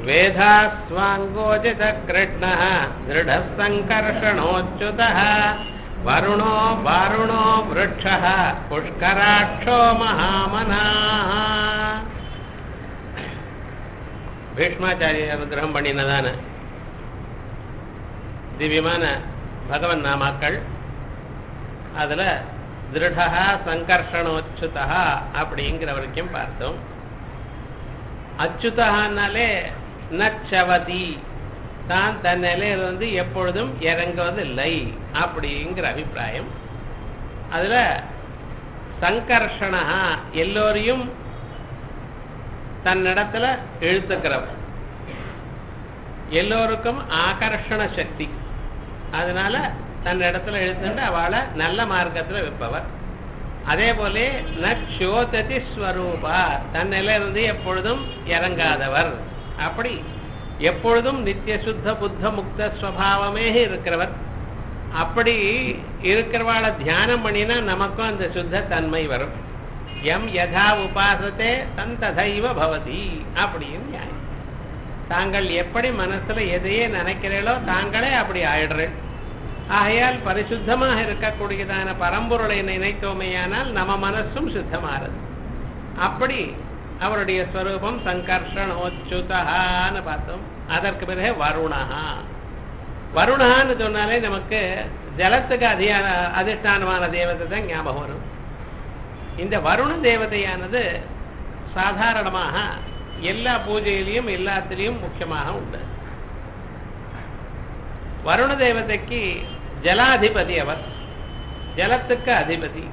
वेधास्वाङ्गोचितकृष्णः दृढः सङ्कर्षणोच्युतः वरुणो वारुणो वृक्षः पुष्कराक्षो महामनाः பீஷ்மாச்சாரிய அனுகிரகம் பண்ணினதான திவ்யமான பகவன் நாமாக்கள் அதுல திருடா சங்கர்ஷணோச்சுதா அப்படிங்கிற வரைக்கும் பார்த்தோம் அச்சுதகானாலே நச்சவதி தான் தன் நிலையிலிருந்து எப்பொழுதும் இறங்குவதில்லை அப்படிங்கிற அபிப்பிராயம் அதுல சங்கர்ஷணா எல்லோரையும் தன்னிடத்துல இழுத்துக்கிறவர் எல்லோருக்கும் ஆகர்ஷண சக்தி அதனால தன்னிடத்துல இழுத்துட்டு அவளை நல்ல மார்க்கத்துல வைப்பவர் அதே போல நோததி ஸ்வரூபா தன்னில இருந்து எப்பொழுதும் இறங்காதவர் அப்படி எப்பொழுதும் நித்திய சுத்த புத்த முக்த ஸ்வபாவமே இருக்கிறவர் அப்படி இருக்கிறவாளை தியானம் பண்ணினா நமக்கும் அந்த சுத்த தன்மை வரும் எம் யதா உபாசத்தே தன் ததைவ பவதி அப்படின்னு நியாயம் தாங்கள் எப்படி மனசுல எதையே நினைக்கிறீர்களோ தாங்களே அப்படி ஆயிடுறேன் ஆகையால் பரிசுத்தமாக இருக்கக்கூடியதான பரம்பொருளை நினைத்தோமேயானால் நம்ம மனசும் சுத்தமாறது அப்படி அவருடைய ஸ்வரூபம் சங்கர்ஷணோச்சுதான்னு பார்த்தோம் அதற்கு பிறகு வருணஹா வருணான்னு சொன்னாலே நமக்கு ஜலத்துக்கு அதிக அதிஷ்டானமான தேவதை தான் ஞாபகம் வரும் இந்த வருண தேவதையானது சாதாரணமாக எல்லா பூஜையிலையும் எல்லாத்திலையும் முக்கியமாக உண்டு வருண தேவதைக்கு ஜலாதிபதி அவர் ஜலத்துக்கு அதிபதி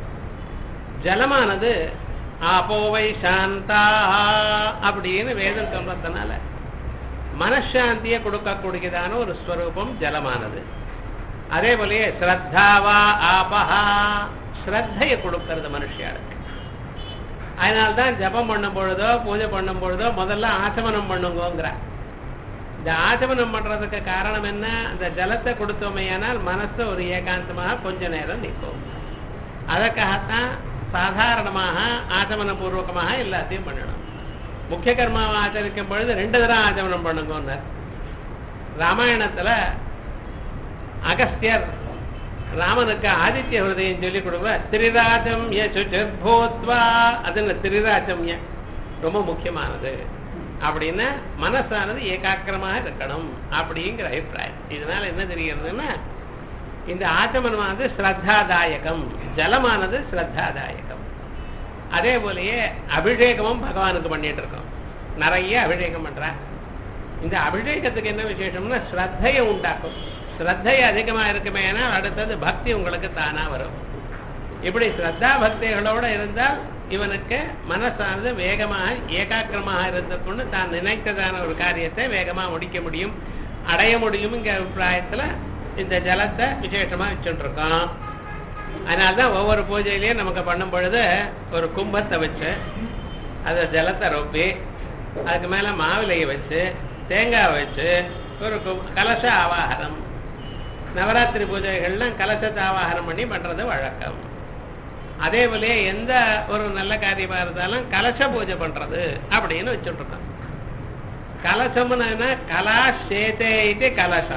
ஜலமானது ஆபோவை சாந்தா அப்படின்னு வேதம் சொல்றதுனால மனசாந்தியை கொடுக்கக்கூடியதான ஒரு ஸ்வரூபம் ஜலமானது அதே போலயே ஸ்ரத்தாவா ஆபஹா ஸ்ரத்தையை கொடுக்கறது மனுஷியாளுக்கு அதனால்தான் ஜபம் பண்ணும் பொழுதோ பூஜை பண்ணும் பொழுதோ முதல்ல ஆச்சமனம் பண்ணுங்கோங்கிற இந்த ஆச்சமனம் பண்றதுக்கு காரணம் என்ன அந்த ஜலத்தை கொடுத்தோமையானால் மனசு ஒரு ஏகாந்தமாக கொஞ்ச நேரம் நிற்கும் அதற்காகத்தான் சாதாரணமாக ஆச்சமன பூர்வகமாக எல்லாத்தையும் பண்ணணும் முக்கிய கர்மாவை ஆச்சரிக்கும் பொழுது ரெண்டு தரம் ஆச்சமனம் பண்ணுங்க ராமாயணத்துல அகஸ்தியர் ராமனுக்கு ஆதித்ய ஹிருதயம் சொல்லி கொடுப்ப திரிராஜம் யசுச்சோத்வா அதுன்னு திரிராஜம் ரொம்ப முக்கியமானது அப்படின்னா மனசானது ஏகாக்கிரமாக இருக்கணும் அப்படிங்கிற அபிப்பிராயம் இதனால என்ன தெரிகிறதுன்னா இந்த ஆச்சமனமானது ஸ்ரத்தாதாயகம் ஜலமானது ஸ்ரத்தாதாயகம் அதே போலயே அபிஷேகமும் பகவானுக்கு பண்ணிட்டு இருக்கோம் நிறைய அபிஷேகம் பண்ற இந்த அபிஷேகத்துக்கு என்ன விசேஷம்னா ஸ்ரத்தையை உண்டாக்கும் ஸ்ரத்தை அதிகமா இருக்குமே அடுத்தது பக்தி உங்களுக்கு தானா வரும் இப்படி ஸ்ரத்தா பக்திகளோட இருந்தால் இவனுக்கு மனசானது வேகமாக ஏகாக்கிரமாக இருந்து கொண்டு தான் நினைத்ததான ஒரு காரியத்தை வேகமா முடிக்க முடியும் அடைய முடியும்ங்கிற அபிப்பிராயத்துல இந்த ஜலத்தை விசேஷமா வச்சுட்டு இருக்கோம் அதனால்தான் ஒவ்வொரு பூஜையிலையும் நமக்கு பண்ணும் பொழுது ஒரு கும்பத்தை வச்சு அதை ஜலத்தை ரொப்பி அதுக்கு மேல மாவிலையை வச்சு தேங்காய் வச்சு ஒரு கலச ஆவாகனம் நவராத்திரி பூஜைகள்லாம் கலசத்தை ஆவாகனம் பண்ணி பண்றது வழக்கம் அதே போல எந்த ஒரு நல்ல காரியமா இருந்தாலும் கலச பூஜை பண்றது அப்படின்னு வச்சுட்டு இருக்கோம் கலசம்னா கலா சேதே இது கலசா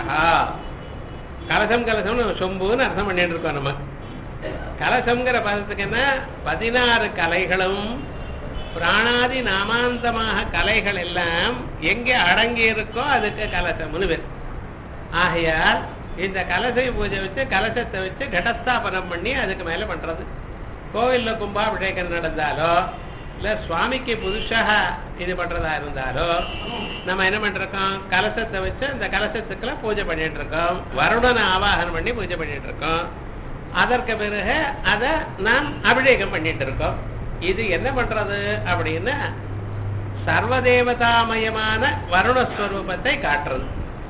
கலசம் கலசம்னு சொம்புன்னு அர்த்தம் பண்ணிட்டு இருக்கோம் நம்ம கலசம்ங்கிற பதத்துக்கு என்ன பதினாறு கலைகளும் பிராணாதி நாமாந்தமாக கலைகள் எல்லாம் எங்கே அடங்கி இருக்கோ அதுக்கு கலசம்னு பேர் ஆகையால் இந்த கலசை பூஜை வச்சு கலசத்தை வச்சு கடஸ்தாபனம் பண்ணி அதுக்கு மேல பண்றது கோவில்ல கும்பாபிஷேகம் நடந்தாலோ இல்ல சுவாமிக்கு புதுசாக இது பண்றதா இருந்தாலோ நம்ம என்ன பண்ணிருக்கோம் கலசத்தை வச்சு அந்த கலசத்துக்குள்ள பூஜை பண்ணிட்டு இருக்கோம் வருடனை ஆவாகனம் பண்ணி பூஜை பண்ணிட்டு இருக்கோம் அதற்கு பிறகு அதை நாம் அபிஷேகம் பண்ணிட்டு இருக்கோம் இது என்ன பண்றது அப்படின்னா சர்வதேவதாமயமான வருணஸ்வரூபத்தை காட்டுறது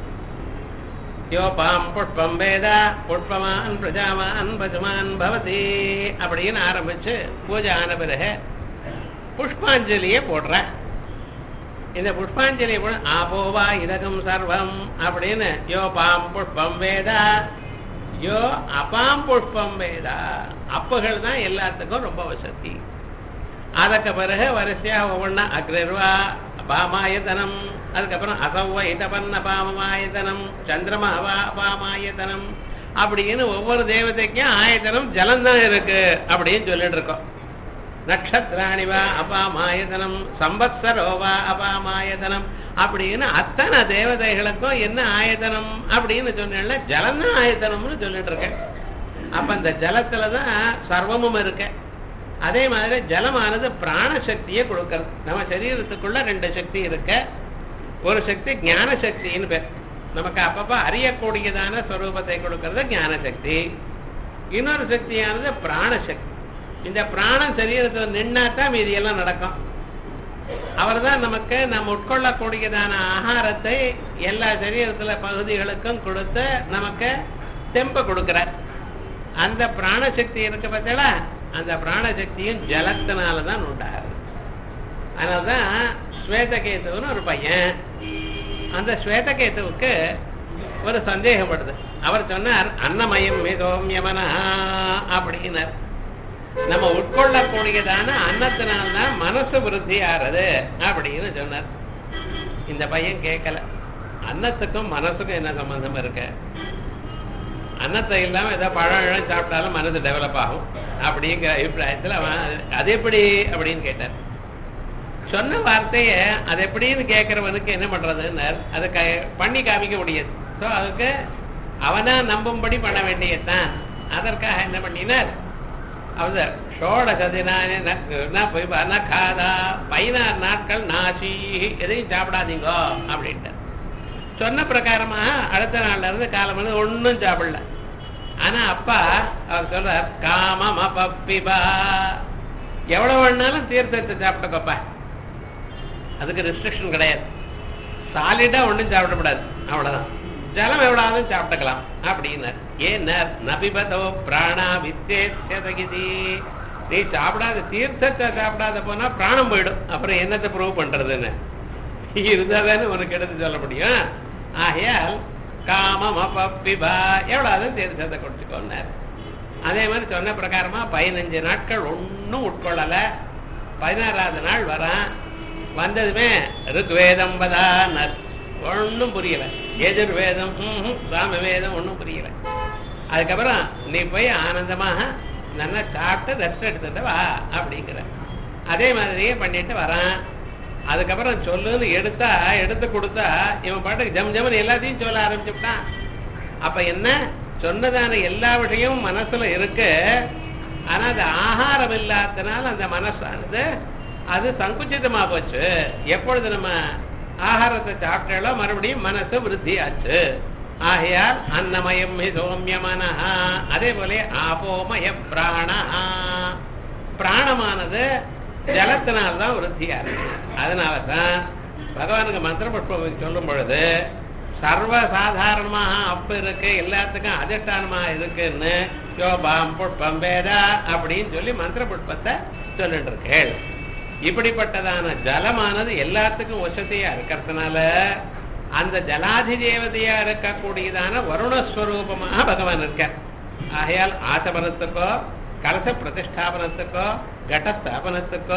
யோபாம் புஷ்பம் வேத புஷ்பமான் பிரஜாவான் பசுமான் பவதி அப்படின்னு ஆரம்பிச்சு பூஜை ஆன பிறகு புஷ்பாஞ்சலியை போடுற இந்த புஷ்பாஞ்சலி போட ஆபோவா இதகம் சர்வம் அப்படின்னு யோபாம் புஷ்பம் வேதா யோ அபாம் புஷ்பம் வேதா அப்புகள் தான் எல்லாத்துக்கும் ரொம்ப வசதி அதற்கு பிறகு வரிசையா ஒவ்வொன்றா அக்ரர்வா அபாமாயதனம் அதுக்கப்புறம் அசௌவ இடபன்ன பாமமாயதனம் சந்திரமாவா அபாமாயதனம் அப்படின்னு ஒவ்வொரு தேவதைக்கும் ஆயத்தனம் ஜலம்தான் இருக்கு அப்படின்னு சொல்லிட்டு இருக்கோம் நட்சத்திராணிவா அபாமாயதனம் சம்பத்சரோவா அபாமாயதனம் அப்படின்னு அத்தனை தேவதைகளுக்கும் என்ன ஆயத்தனம் அப்படின்னு சொன்னேன்ல ஜலம்தான் ஆயத்தனம்னு சொல்லிட்டு இருக்கேன் அப்ப அந்த ஜலத்துலதான் சர்வமும் இருக்கு அதே மாதிரி ஜலமானது பிராண சக்தியை கொடுக்கறது நம்ம சரீரத்துக்குள்ள ரெண்டு சக்தி இருக்க ஒரு சக்தி ஞான சக்தின்னு பேர் நமக்கு அப்பப்ப அறியக்கூடியதான ஸ்வரூபத்தை கொடுக்கறது ஞான சக்தி இன்னொரு சக்தியானது பிராண சக்தி இந்த பிராணம் சரீரத்தில் நின்னாதான் மீதி எல்லாம் நடக்கும் அவர் தான் நமக்கு நம்ம உட்கொள்ளக்கூடியதான ஆகாரத்தை எல்லா சரீரத்துல பகுதிகளுக்கும் கொடுத்து நமக்கு தெம்ப கொடுக்கிறார் அந்த பிராணசக்தி இருக்கு பார்த்தீங்களா அந்த பிராணசக்தியும் ஜலத்தினால தான் உண்டாகுது அதனால்தான் ஸ்வேதகேத்துன்னு ஒரு பையன் அந்த ஸ்வேதகேத்துவுக்கு ஒரு சந்தேகப்படுது அவர் சொன்னார் அன்னமயம் மிதோம்யமனா அப்படின்னார் நம்ம உட்கொள்ளக்கூடியதான அன்னத்தினால்தான் மனசு விருத்தி ஆறது அப்படின்னு சொன்னார் இந்த பையன் கேட்கல அன்னத்துக்கும் மனசுக்கும் என்ன சம்பந்தம் இருக்கு அன்னத்தை இல்லாம ஏதோ பழம் இழம் சாப்பிட்டாலும் மனசு டெவலப் ஆகும் அப்படிங்கிற அபிப்பிராயத்தில் அவன் அது எப்படி அப்படின்னு கேட்டார் சொன்ன வார்த்தைய அது எப்படின்னு கேட்கறவனுக்கு என்ன பண்றதுன்னு அதை க பண்ணி காமிக்க முடியாது ஸோ அதுக்கு அவனா நம்பும்படி பண்ண வேண்டியதுதான் அதற்காக என்ன பண்ணினார் அவர் ஷோடசதினா போய் பாருனா காதா பதினாறு நாட்கள் நாசி எதையும் சாப்பிடாதீங்கோ அப்படின்ட்டு சொன்ன பிரகாரமாக அடுத்த நாள்ல இருந்து காலம் வந்து ஒன்றும் சாப்பிடல ஆனா அப்பா அவர் சொல்றார் காமம் அப்பப்பிபா எவ்வளவு வேணாலும் தீர்த்தத்தை சாப்பிட்டுக்கப்பா அதுக்கு ரெஸ்ட்ரிக்ஷன் கிடையாது சாலிடா ஒன்றும் சாப்பிடக்கூடாது அவ்வளவுதான் ஜலம் எவ்வளவு சாப்பிட்டுக்கலாம் அப்படின்னார் ஏன்னார் நபிபதோ பிராணா வித்தேசதகிதி நீ சாப்பிடாத தீர்த்தத்தை சாப்பிடாத போனா பிராணம் போயிடும் அப்புறம் என்னத்தை ப்ரூவ் பண்றதுன்னு இருந்தா தானே உனக்கு எடுத்து சொல்ல முடியும் ஆகையால் காமம் அப்பப்பிபா எவ்வளவு தீர்த்தத்தை குடிச்சுக்கோன்னார் அதே மாதிரி சொன்ன பிரகாரமா பதினஞ்சு நாட்கள் ஒன்றும் உட்கொள்ளல பதினாறாவது நாள் வரான் வந்ததுமே ருக்வேதம் பதானர் ஒன்றும் புரியல எதிர்வேதம் சாமவேதம் ஒன்றும் புரியல அதுக்கப்புறம் நீ போய் ஆனந்தமாக நல்லா சாப்பிட்டு ரெஸ்ட் எடுத்துட்டு வா அப்படிங்கிற அதே மாதிரியே பண்ணிட்டு வரான் அதுக்கப்புறம் சொல்லுன்னு எடுத்தா எடுத்து கொடுத்தா இவன் பாட்டுக்கு ஜம் ஜமன் எல்லாத்தையும் சொல்ல ஆரம்பிச்சுட்டான் அப்ப என்ன சொன்னதான எல்லா விஷயமும் மனசுல இருக்கு ஆனா அது ஆகாரம் இல்லாதனால அந்த மனசானது அது சங்குச்சிதமா போச்சு எப்பொழுது நம்ம ஆகாரத்தை சாப்பிட்டாலோ மறுபடியும் மனசு விருத்தி ஆச்சு ஆகையால் அன்னமயம் சோமிய மனஹா அதே போல ஆபோமய பிராணஹா பிராணமானது ஜலத்தினால்தான் விருத்தியா இருக்கு அதனால தான் பகவானுக்கு மந்திர புஷ்பம் சொல்லும் பொழுது சர்வ சாதாரணமாக அப்ப இருக்கு எல்லாத்துக்கும் அதிஷ்டானமாக இருக்குன்னு யோபாம் புஷ்பம் வேதா அப்படின்னு சொல்லி மந்திர புஷ்பத்தை சொல்லிட்டு இருக்கேள் இப்படிப்பட்டதான ஜலமானது எல்லாத்துக்கும் வசதியா இருக்கிறதுனால அந்த ஜலாதி தேவதையா இருக்கக்கூடியதான வருணஸ்வரூபமாக பகவான் இருக்கார் ஆகையால் ஆசபனத்துக்கோ கலச பிரதிஷ்டாபனத்துக்கோ கடஸ்தாபனத்துக்கோ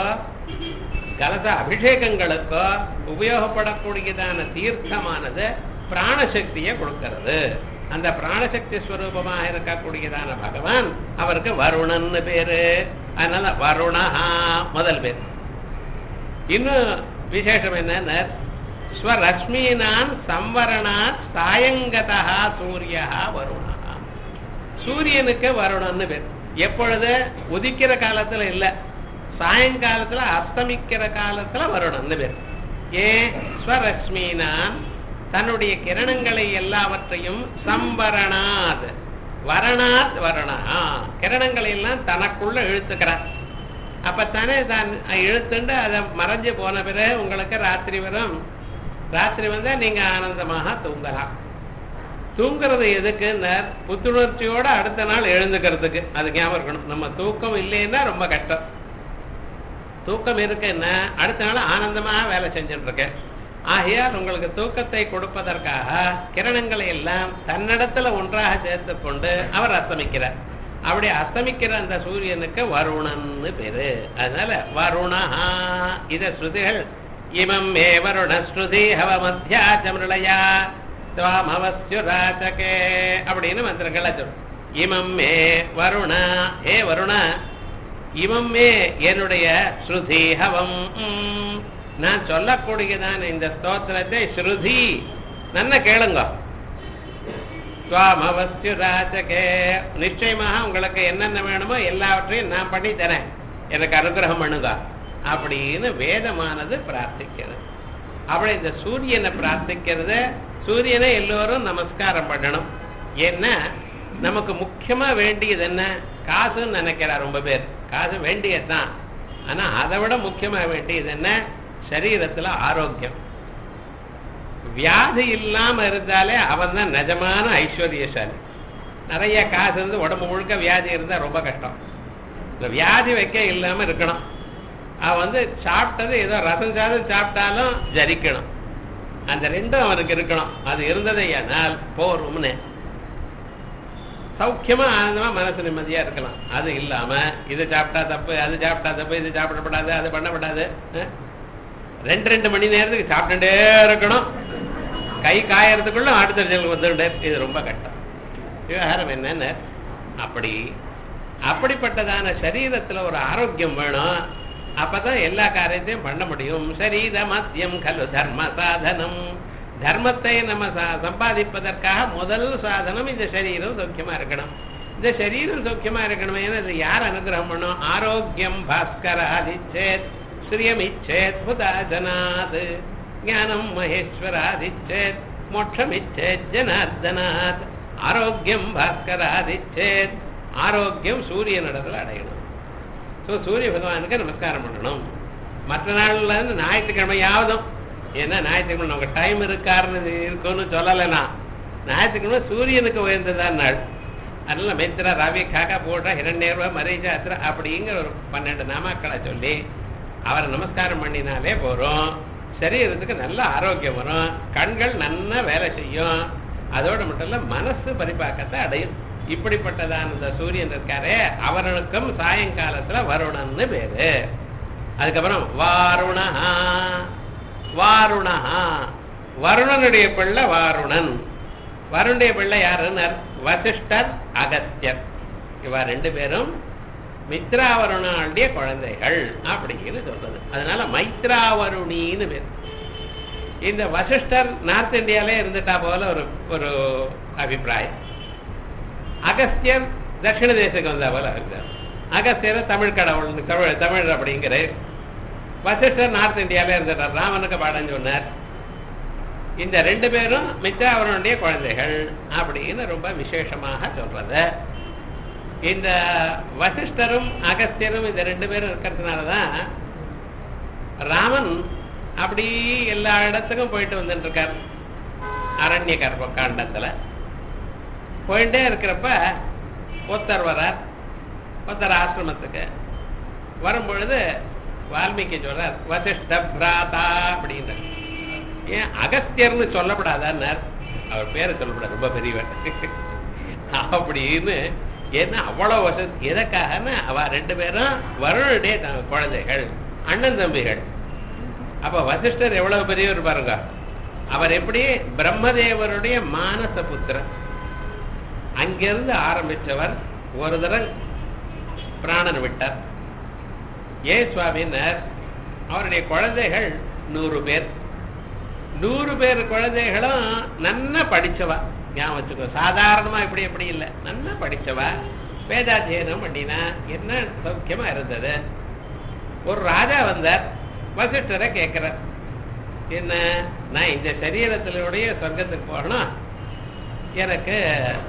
கலச அபிஷேகங்களுக்கோ உபயோகப்படக்கூடியதான தீர்த்தமானது பிராணசக்தியை கொடுக்கிறது அந்த பிராணசக்தி ஸ்வரூபமாக இருக்கக்கூடியதான பகவான் அவருக்கு வருணன்னு பேரு அதனால வருணஹா முதல் பேர் இன்னும் விசேஷம் என்னன்னா ஸ்வரஸ்மீனான் சம்வரணாத் சாயங்கதா சூரியா வருணா சூரியனுக்கு வருணன்னு பேர் எப்பொழுது உதிக்கிற காலத்துல இல்ல சாயங்காலத்துல அஸ்தமிக்கிற காலத்துல வருணன்னு பேர் ஏன் ஸ்வரஸ்மீனான் தன்னுடைய கிரணங்களை எல்லாவற்றையும் சம்பரணாத் வரணாத் வரணா கிரணங்களை எல்லாம் தனக்குள்ள இழுத்துக்கிறார் அப்பத்தானே தான் இழுத்துண்டு அதை மறைஞ்சு போன பிறகு உங்களுக்கு ராத்திரி வரும் ராத்திரி வந்தா நீங்க ஆனந்தமாக தூங்கலாம் தூங்குறது எதுக்குன்னு புத்துணர்ச்சியோட அடுத்த நாள் எழுந்துக்கிறதுக்கு அது ஞாபகம் இருக்கணும் நம்ம தூக்கம் இல்லைன்னா ரொம்ப கஷ்டம் தூக்கம் இருக்குன்னா அடுத்த நாள் ஆனந்தமாக வேலை செஞ்சுட்டு இருக்கேன் ஆகையால் உங்களுக்கு தூக்கத்தை கொடுப்பதற்காக கிரணங்களை எல்லாம் தன்னிடத்துல ஒன்றாக சேர்த்து கொண்டு அவர் அஸ்தமிக்கிறார் அப்படி அஸ்தமிக்கிற அந்த சூரியனுக்கு வருணன்னு பேரு அதனால வருணா இத ஸ்ருதிகள் இமம் மே வருணஸ்ருதி ஹவமத்யா சமிருளயா துவாமவஸ்யுராச்சகே அப்படின்னு மந்திரங்களை சொல்லும் இமம் மே வருண ஹே வருண இமம் மே என்னுடைய ஸ்ருதி ஹவம் ம், நான் சொல்லக்கூடியதான இந்த ஸ்தோத்திரத்தை ஸ்ருதி நன்ன கேளுங்க சுவாமவஸ்து ராஜகே நிச்சயமாக உங்களுக்கு என்னென்ன வேணுமோ எல்லாவற்றையும் நான் பண்ணி தரேன் எனக்கு அனுகிரகம் பண்ணுங்க அப்படின்னு வேதமானது பிரார்த்திக்கிறது அப்படி இந்த சூரியனை பிரார்த்திக்கிறது சூரியனை எல்லோரும் நமஸ்காரம் பண்ணணும் ஏன்னா நமக்கு முக்கியமா வேண்டியது என்ன காசுன்னு நினைக்கிறா ரொம்ப பேர் காசு வேண்டியதுதான் ஆனா அதை விட முக்கியமா வேண்டியது என்ன சரீரத்துல ஆரோக்கியம் வியாதி இல்லாம இருந்தாலே அவன் தான் நிஜமான ஐஸ்வர்யசாலி நிறைய காசு இருந்து உடம்பு முழுக்க வியாதி இருந்தா ரொம்ப கஷ்டம் இந்த வியாதி வைக்க இல்லாம இருக்கணும் அவன் வந்து சாப்பிட்டது ஏதோ ரசம் சாதம் சாப்பிட்டாலும் ஜரிக்கணும் அந்த ரெண்டும் அவனுக்கு இருக்கணும் அது இருந்ததையானால் போரும்னு சௌக்கியமா ஆனந்தமா மனசு நிம்மதியா இருக்கலாம் அது இல்லாம இது சாப்பிட்டா தப்பு அது சாப்பிட்டா தப்பு இது சாப்பிடப்படாது அது பண்ணப்படாது அஹ்? ரெண்டு ரெண்டு மணி நேரத்துக்கு சாப்பிட்டுட்டே இருக்கணும் கை காயறதுக்குள்ள அடுத்த ரிசல்ட் வந்துட்டே இது ரொம்ப கஷ்டம் விவகாரம் என்னன்னு அப்படி அப்படிப்பட்டதான சரீரத்துல ஒரு ஆரோக்கியம் வேணும் அப்பதான் எல்லா காரியத்தையும் பண்ண முடியும் சரீர மத்தியம் கலு தர்ம சாதனம் தர்மத்தை நம்ம ச- சம்பாதிப்பதற்காக முதல் சாதனம் இந்த சரீரம் சௌக்கியமா இருக்கணும் இந்த சரீரம் சௌக்கியமா இருக்கணும் ஏன்னா இது யார் அனுகிரகம் பண்ணும் ஆரோக்கியம் பாஸ்கராதிச்சேத் ஸ்ரீயமிச்சேத் புதாஜனாத் ஞானம் மகேஸ்வராதிச்சேத் மோட்சமிச்சேத் ஜனார்தனாத் ஆரோக்கியம் பாஸ்கராதிச்சேத் ஆரோக்கியம் சூரியனிடத்துல அடையணும் ஸோ சூரிய பகவானுக்கு நமஸ்காரம் பண்ணணும் மற்ற நாள்ல இருந்து ஞாயிற்றுக்கிழமையாவதும் ஏன்னா ஞாயிற்றுக்கிழமை நமக்கு டைம் இருக்காருன்னு இருக்குன்னு சொல்லலைனா ஞாயிற்றுக்கிழமை சூரியனுக்கு உயர்ந்ததான் நாள் அதனால மெத்திரா ரவி காக்கா போடுற ஹிரண்யர்வா மரீஜாத்திர அப்படிங்கிற ஒரு பன்னெண்டு நாமாக்களை சொல்லி அவரை நமஸ்காரம் பண்ணினாலே போறோம் சரீரத்துக்கு நல்ல ஆரோக்கியம் வரும் கண்கள் நன்னா வேலை செய்யும் அதோட மட்டும் இல்ல மனசு பரிபாக்கத்தை அடையும் இப்படிப்பட்டதான இந்த சூரியன் இருக்காரே அவர்களுக்கும் சாயங்காலத்துல வருணன்னு பேரு அதுக்கப்புறம் வாருணஹா வாருணஹா வருணனுடைய பிள்ளை வாருணன் வருணுடைய பிள்ளை யாருன்னு வசிஷ்டர் அகஸ்தியர் இவ ரெண்டு பேரும் மித்ராவருணாளுடைய குழந்தைகள் அப்படின்னு சொல்றது அதனால மைத்ராவருணின்னு பேர் இந்த வசிஷ்டர் நார்த் இந்தியாலே இருந்துட்டா போல ஒரு ஒரு அபிப்பிராயம் அகஸ்தியர் தட்சிண தேசத்துக்கு வந்தா போல இருந்தார் அகஸ்தியர் தமிழ் கடவுள் தமிழ் தமிழ் அப்படிங்கிற வசிஷ்டர் நார்த் இந்தியால இருந்துட்டார் ராமனுக்கு பாடம் சொன்னார் இந்த ரெண்டு பேரும் மித்ராவரனுடைய குழந்தைகள் அப்படின்னு ரொம்ப விசேஷமாக சொல்றது இந்த வசிஷ்டரும் அகஸ்தியரும் இந்த ரெண்டு பேரும் இருக்கிறதுனாலதான் ராமன் அப்படி எல்லா இடத்துக்கும் போயிட்டு வந்துட்டு இருக்கார் அரண்ய கர்ப்ப காண்டத்துல போயிட்டே இருக்கிறப்ப ஒருத்தர் வரார் ஒருத்தர் ஆசிரமத்துக்கு வரும்பொழுது வால்மீகி சொல்றார் வசிஷ்ட பிராதா அப்படின்றார் ஏன் அகஸ்தியர்னு சொல்லப்படாதான்னார் அவர் பேரை சொல்லப்படாது ரொம்ப பெரியவர் அப்படின்னு ஏன்னா அவ்வளவு வசதி எதற்காகன்னா அவ ரெண்டு பேரும் வருணுடைய த- குழந்தைகள் அண்ணன் தம்பிகள் அப்ப வசிஷ்டர் எவ்வளவு பெரியவர் பாருங்க அவர் எப்படி பிரம்மதேவருடைய மானச புத்திரன் அங்கிருந்து ஆரம்பிச்சவர் ஒரு தரம் பிராணன் விட்டார் ஏன் சுவாமினர் அவருடைய குழந்தைகள் நூறு பேர் நூறு பேர் குழந்தைகளும் நன்னா படிச்சவா ஞாபகம் வச்சுக்கோ சாதாரணமா இப்படி எப்படி இல்லை நன்னா படிச்சவா வேதாத்தியனம் பண்ணினா என்ன சௌக்கியமா இருந்தது ஒரு ராஜா வந்தார் வசிஷ்டரை கேட்கிறார் என்ன நான் இந்த சரீரத்தினுடைய சொர்க்கத்துக்கு போகணும் எனக்கு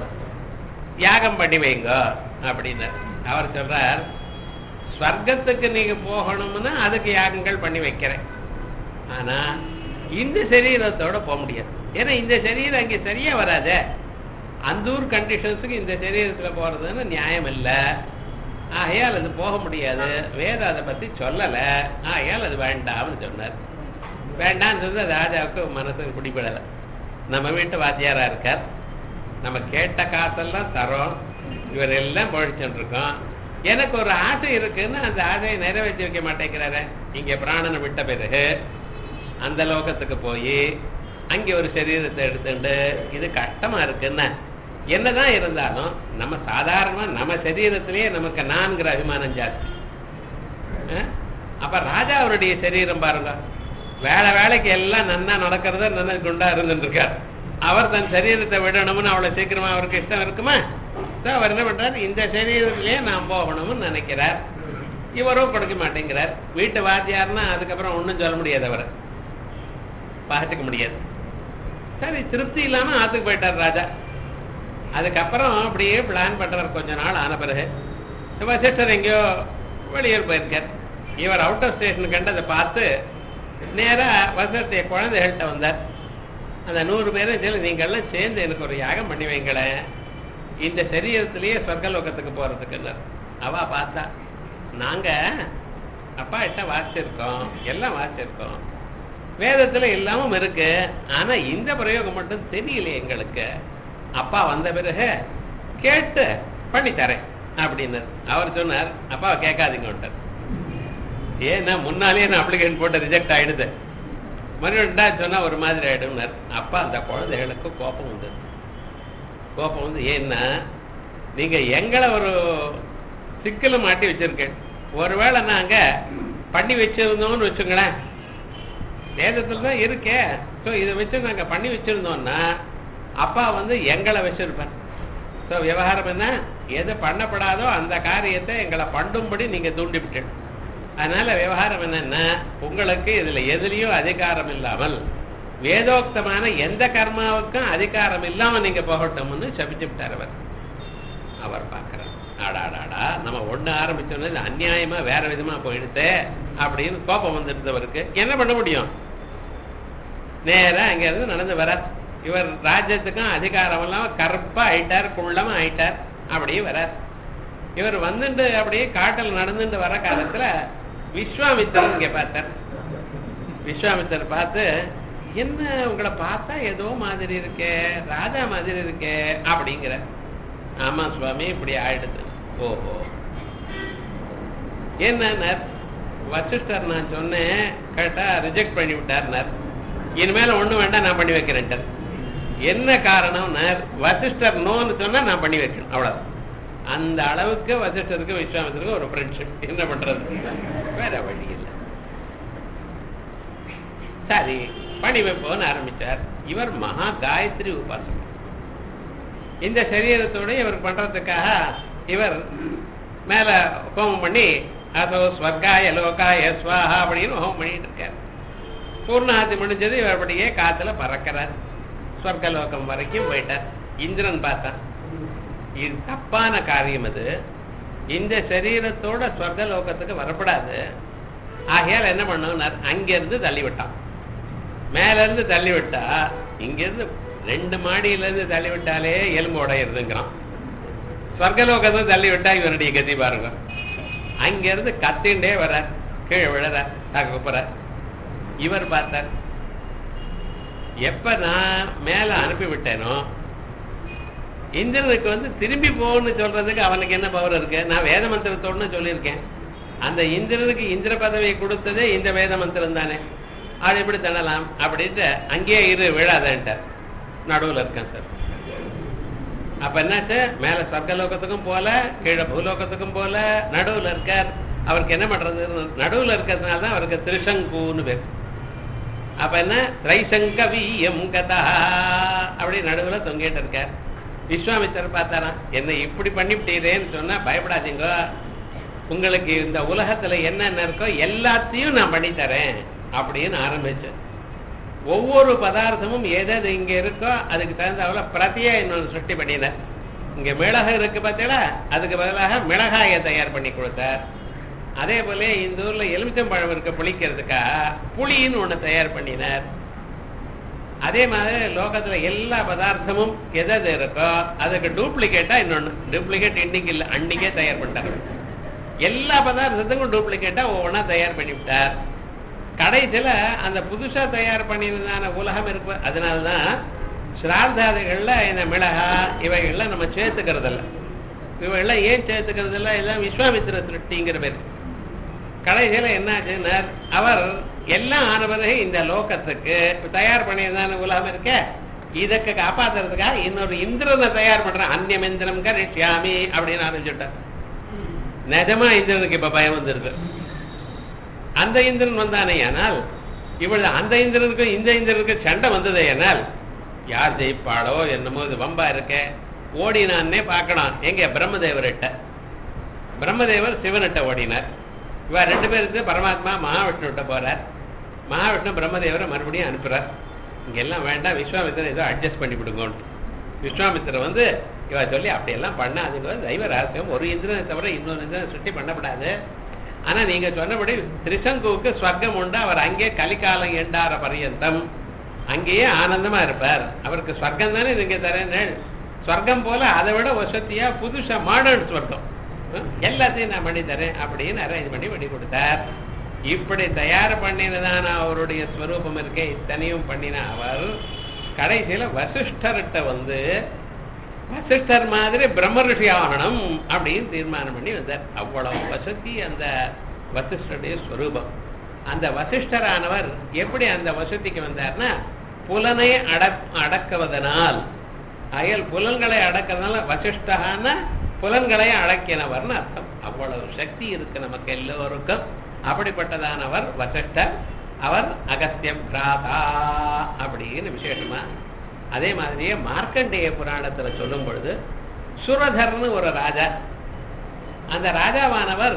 யாகம் பண்ணி வைங்க அப்படின்னார் அவர் சொல்றார் ஸ்வர்க்கத்துக்கு நீங்க போகணும்னா அதுக்கு யாகங்கள் பண்ணி வைக்கிறேன் ஆனா இந்த சரீரத்தோட போக முடியாது ஏன்னா இந்த சரீரம் அங்கே சரியா வராதே அந்த ஊர் கண்டிஷன்ஸுக்கு இந்த சரீரத்துல போறதுன்னு நியாயம் இல்லை ஆகையால் அது போக முடியாது வேதம் அதை பத்தி சொல்லல ஆகையால் அது வேண்டாம்னு சொன்னார் வேண்டாம்னு சொன்னா ராஜாவுக்கு மனசுக்கு பிடிபடலை நம்ம வீட்டு வாத்தியாரா இருக்கார் நம்ம கேட்ட காசெல்லாம் தரோம் இவர் எல்லாம் பொழிச்சுட்டு இருக்கோம் எனக்கு ஒரு ஆசை இருக்குன்னு அந்த ஆசையை நிறைவேற்றி வைக்க மாட்டேங்கிறாரு இங்க பிராணனை விட்ட பிறகு அந்த லோகத்துக்கு போய் அங்கே ஒரு சரீரத்தை எடுத்துட்டு இது கஷ்டமா இருக்குன்னா என்னதான் இருந்தாலும் நம்ம சாதாரணமா நம்ம சரீரத்திலேயே நமக்கு நான்கிற அபிமானம் ஜாஸ்தி அஹ்? அப்ப ராஜா அவருடைய சரீரம் பாருங்க வேலை வேலைக்கு எல்லாம் நன்னா நடக்கிறத நன்னா குண்டா இருந்துட்டு இருக்கார் அவர் தன் சரீரத்தை விடணும்னு அவ்வளவு சீக்கிரமா அவருக்கு இஷ்டம் இருக்குமா So அவர் என்ன பண்றாரு இந்த சரீரத்திலேயே நாம் போகணும்னு நினைக்கிறார் இவரும் கொடுக்க மாட்டேங்கிறார் வீட்டு வாத்தியார்னா அதுக்கப்புறம் ஒண்ணும் சொல்ல முடியாது அவரை பார்த்துக்க முடியாது சரி திருப்தி இல்லாம ஆத்துக்கு போயிட்டார் ராஜா அதுக்கப்புறம் அப்படியே பிளான் பண்றார் கொஞ்ச நாள் ஆன பிறகு வசிஷ்டர் எங்கேயோ வெளியூர் போயிருக்கார் இவர் அவுட் ஆஃப் ஸ்டேஷன் கண்டதை பார்த்து நேரா வசதிய குழந்தைகள்கிட்ட வந்தார் அந்த நூறு பேரும் சொல்லி நீங்கள்லாம் சேர்ந்து எனக்கு ஒரு யாகம் பண்ணி வைங்களேன் இந்த சரீரத்திலேயே சொர்க்கலோகத்துக்கு போறதுக்குன்னார் அவ பார்த்தா நாங்க அப்பா கிட்ட வாசிச்சிருக்கோம் எல்லாம் வாசிச்சிருக்கோம் வேதத்துல எல்லாமும் இருக்கு ஆனா இந்த பிரயோகம் மட்டும் தெரியல எங்களுக்கு அப்பா வந்த பிறகு கேட்டு பண்ணி தரேன் அப்படின்னு அவர் சொன்னார் அப்பாவை கேட்காதீங்கன்ட்டார் ஏன்னா முன்னாலேயே நான் அப்ளிகேஷன் போட்டு ரிஜெக்ட் ஆயிடுது மறுபடியும் சொன்னா ஒரு மாதிரி ஆயிடும்னார் அப்பா அந்த குழந்தைகளுக்கு கோபம் உண்டு கோபம் வந்து ஏன்னா நீங்க எங்களை ஒரு சிக்கல மாட்டி வச்சிருக்கேன் ஒருவேளை நாங்க பண்ணி வச்சிருந்தோம்னு வச்சுங்களேன் வேதத்துல தான் இருக்கே ஸோ இதை வச்சு நாங்க பண்ணி வச்சிருந்தோம்னா அப்பா வந்து எங்களை வச்சிருப்பேன் ஸோ விவகாரம் என்ன எது பண்ணப்படாதோ அந்த காரியத்தை எங்களை பண்ணும்படி நீங்க தூண்டி விட்டுடு அதனால விவகாரம் என்னன்னா உங்களுக்கு இதுல எதுலயும் அதிகாரம் இல்லாமல் வேதோக்தமான எந்த கர்மாவுக்கும் அதிகாரம் இல்லாம நீங்க போகட்டும்னு சபிச்சு விட்டார் அவர் அவர் பார்க்கிறார் ஆடாடாடா நம்ம ஒண்ணு ஆரம்பிச்சோம்னா இது அநியாயமா வேற விதமா போயிடுது அப்படின்னு கோபம் வந்துருந்தவருக்கு என்ன பண்ண முடியும் நேரா அங்க இருந்து நடந்து வர இவர் ராஜ்யத்துக்கும் அதிகாரம் எல்லாம் கருப்பா ஆயிட்டார் குள்ளமா ஆயிட்டார் அப்படியே வரார் இவர் வந்துட்டு அப்படியே காட்டில் நடந்துட்டு வர காலத்துல விஸ்வாமித்திரன் இங்க பார்த்தார் விஸ்வாமித்திரர் பார்த்து என்ன உங்களை பார்த்தா ஏதோ மாதிரி இருக்கே ராஜா மாதிரி இருக்கே அப்படிங்கிற ஆமா சுவாமி இப்படி ஆயிடுது ஓஹோ என்னன்னார் வசிஷ்டர் நான் சொன்னேன் கேட்டா ரிஜெக்ட் பண்ணி விட்டார்னார் இனிமேல ஒண்ணு வேண்டாம் நான் பண்ணி வைக்கிறேன்ட்டார் என்ன காரணம்னார் வசிஷ்டர் நோன்னு சொன்னா நான் பண்ணி வைக்கணும் அவ்வளவு அந்த அளவுக்கு வசிஷ்டருக்கு விஸ்வாமித்திற்கு ஒரு ஃப்ரெண்ட்ஷிப் என்ன பண்றது வேற வழி இல்லை சரி பணி வைப்போன்னு ஆரம்பிச்சார் இவர் மகா காயத்ரி உபாசகர் இந்த சரீரத்தோட இவர் பண்றதுக்காக இவர் மேல ஹோமம் பண்ணி அதோ ஸ்வர்காய லோகாய ஸ்வாஹா அப்படின்னு ஹோமம் பண்ணிட்டு இருக்கார் பூர்ணாதி முடிஞ்சது இவர் அப்படியே காத்துல பறக்கிறார் ஸ்வர்கலோகம் வரைக்கும் போயிட்டார் இந்திரன் பார்த்தான் இது தப்பான காரியம் அது இந்த சரீரத்தோட ஸ்வர்கலோகத்துக்கு வரப்படாது ஆகையால் என்ன பண்ணார் அங்கிருந்து தள்ளி விட்டான் மேல இருந்து தள்ளி விட்டா இங்கிருந்து ரெண்டு மாடியில இருந்து தள்ளி விட்டாலே எலும்பு உடையிருதுங்கிறான் ஸ்வர்கலோகத்தை தள்ளி விட்டா இவருடைய கதி பாருங்க அங்கிருந்து கத்திண்டே வர கீழே விழற தகப்புற இவர் பார்த்தார் எப்ப நான் மேல அனுப்பி விட்டேனோ இந்திரனுக்கு வந்து திரும்பி போகணும்னு சொல்றதுக்கு அவனுக்கு என்ன பவர் இருக்கு நான் வேத மந்திரத்தோடுன்னு சொல்லியிருக்கேன் அந்த இந்திரனுக்கு இந்திர பதவியை கொடுத்ததே இந்த வேத மந்திரம் தானே அது எப்படி தண்ணலாம் அப்படின்ட்டு அங்கேயே இரு விழாதன்ட்ட நடுவுல இருக்கேன் சார் அப்ப என்னாச்சு மேல சொர்க்கலோகத்துக்கும் போல கீழே பூலோகத்துக்கும் போல நடுவுல இருக்கார் அவருக்கு என்ன பண்றது நடுவுல இருக்கிறதுனால தான் அவருக்கு திருசங்குன்னு பேர் அப்ப என்ன திரைசங்கவியம் கதா அப்படி நடுவுல தொங்கிட்டு இருக்கார் விஸ்வாமித்தர் பார்த்தாராம் என்ன இப்படி பண்ணிவிட்டீரேன்னு சொன்னா பயப்படாதீங்க உங்களுக்கு இந்த உலகத்துல என்னென்ன இருக்கோ எல்லாத்தையும் நான் பண்ணி தரேன் அப்படின்னு ஆரம்பிச்சேன் ஒவ்வொரு பதார்த்தமும் எது இங்க இருக்கோ அதுக்கு தகுந்தாப்புல பிரதியா இன்னொன்று சுட்டி பண்ணினார் இங்க மிளகு இருக்கு பார்த்தீங்களா அதுக்கு பதிலாக மிளகாயை தயார் பண்ணி கொடுத்தார் அதே போல இந்த ஊர்ல எலுமிச்சம்பழம் இருக்க புளிக்கிறதுக்கா புளின்னு ஒண்ணு தயார் பண்ணினார் அதே மாதிரி லோகத்துல எல்லா பதார்த்தமும் எது இருக்கோ அதுக்கு டூப்ளிகேட்டா இன்னொன்னு டூப்ளிகேட் இன்னைக்கு இல்லை அன்னைக்கே தயார் பண்ணிட்டாங்க எல்லா பதார்த்தத்துக்கும் டூப்ளிகேட்டா ஒவ்வொன்றா தயார் பண்ணிவிட்டார் கடைசியில அந்த புதுசா தயார் பண்ணியிருந்தான உலகம் இருக்கு அதனாலதான் ஸ்ரார்த்தாதிகள்ல இந்த மிளகா இவைகள்லாம் நம்ம சேர்த்துக்கிறது இல்லை இவைகள்லாம் ஏன் சேர்த்துக்கிறது இல்லை எல்லாம் விஸ்வாமித்திர சிருஷ்டிங்கிற பேர் கடைசியில என்ன ஆச்சுன்னார் அவர் எல்லாம் ஆன பிறகு இந்த லோகத்துக்கு தயார் பண்ணியதான உலகம் இருக்க இதற்கு காப்பாத்துறதுக்காக இன்னொரு இந்திரனை தயார் பண்றேன் அந்நியம் இந்திரம் கரிஷ்யாமி அப்படின்னு ஆரம்பிச்சுட்டார் நிஜமா இந்திரனுக்கு இப்ப பயம் வந்திருக்கு அந்த இந்திரன் வந்தானே ஆனால் இவள் அந்த இந்திரனுக்கும் இந்த இந்திரனுக்கும் சண்டை வந்ததே ஆனால் யார் ஜெயிப்பாளோ என்னமோ இது வம்பா இருக்க ஓடினான்னே பார்க்கணும் எங்க பிரம்மதேவர்கிட்ட பிரம்மதேவர் சிவனிட்ட ஓடினார் இவ ரெண்டு பேருக்கு பரமாத்மா மகாவிஷ்ணுகிட்ட போறார் மகாவிஷ்ணு பிரம்மதேவரை மறுபடியும் அனுப்புறார் இங்கெல்லாம் வேண்டாம் விஸ்வாமித்திரன் ஏதோ அட்ஜஸ்ட் பண்ணி விடுங்கோன்னு விஸ்வாமித்திரன் வந்து இவ சொல்லி அப்படியெல்லாம் பண்ண அதுக்கு வந்து தெய்வ ரகசியம் ஒரு இந்திரனை தவிர இன்னொரு இந்திரனை சுட்டி பண்ணக்கூடாது ஆனா நீங்க சொன்னபடி திரிசங்குவுக்கு ஸ்வர்க்கம் உண்டு அவர் அங்கே கலிகாலம் எண்டார பரியந்தம் அங்கேயே ஆனந்தமா இருப்பார் அவருக்கு ஸ்வர்க்கம் தானே நீங்க தரேன் ஸ்வர்க்கம் போல அதை விட வசதியா புதுசா மாடர்ன் ஸ்வர்க்கம் ஹம், எல்லாத்தையும் நான் பண்ணி தரேன் அப்படின்னு அரேஞ்ச் பண்ணி பண்ணி கொடுத்தார் இப்படி தயார் பண்ணினதான அவருடைய ஸ்வரூபம் இருக்கே இத்தனையும் பண்ணின அவர் கடைசியில வசிஷ்டர்கிட்ட வந்து வசிஷ்டர் மாதிரி பிரம்ம ரிஷி ஆகணும் அப்படின்னு தீர்மானம் பண்ணி வந்தார் அவ்வளவு வசதி அந்த வசிஷ்டருடைய ஸ்வரூபம் அந்த வசிஷ்டரானவர் எப்படி அந்த வசதிக்கு வந்தார்னா புலனை அடக் அடக்குவதனால் அயல் புலன்களை அடக்கிறதுனால வசிஷ்டகான புலன்களை அடக்கினவர்னு அர்த்தம் அவ்வளவு சக்தி இருக்கு நமக்கு எல்லோருக்கும் அப்படிப்பட்டதானவர் வசிஷ்டர் அவர் அகஸ்திய பிராதா அப்படின்னு விசேஷமா அதே மாதிரியே மார்க்கண்டேய புராணத்துல சொல்லும் பொழுது சுரதர்னு ஒரு ராஜா அந்த ராஜாவானவர்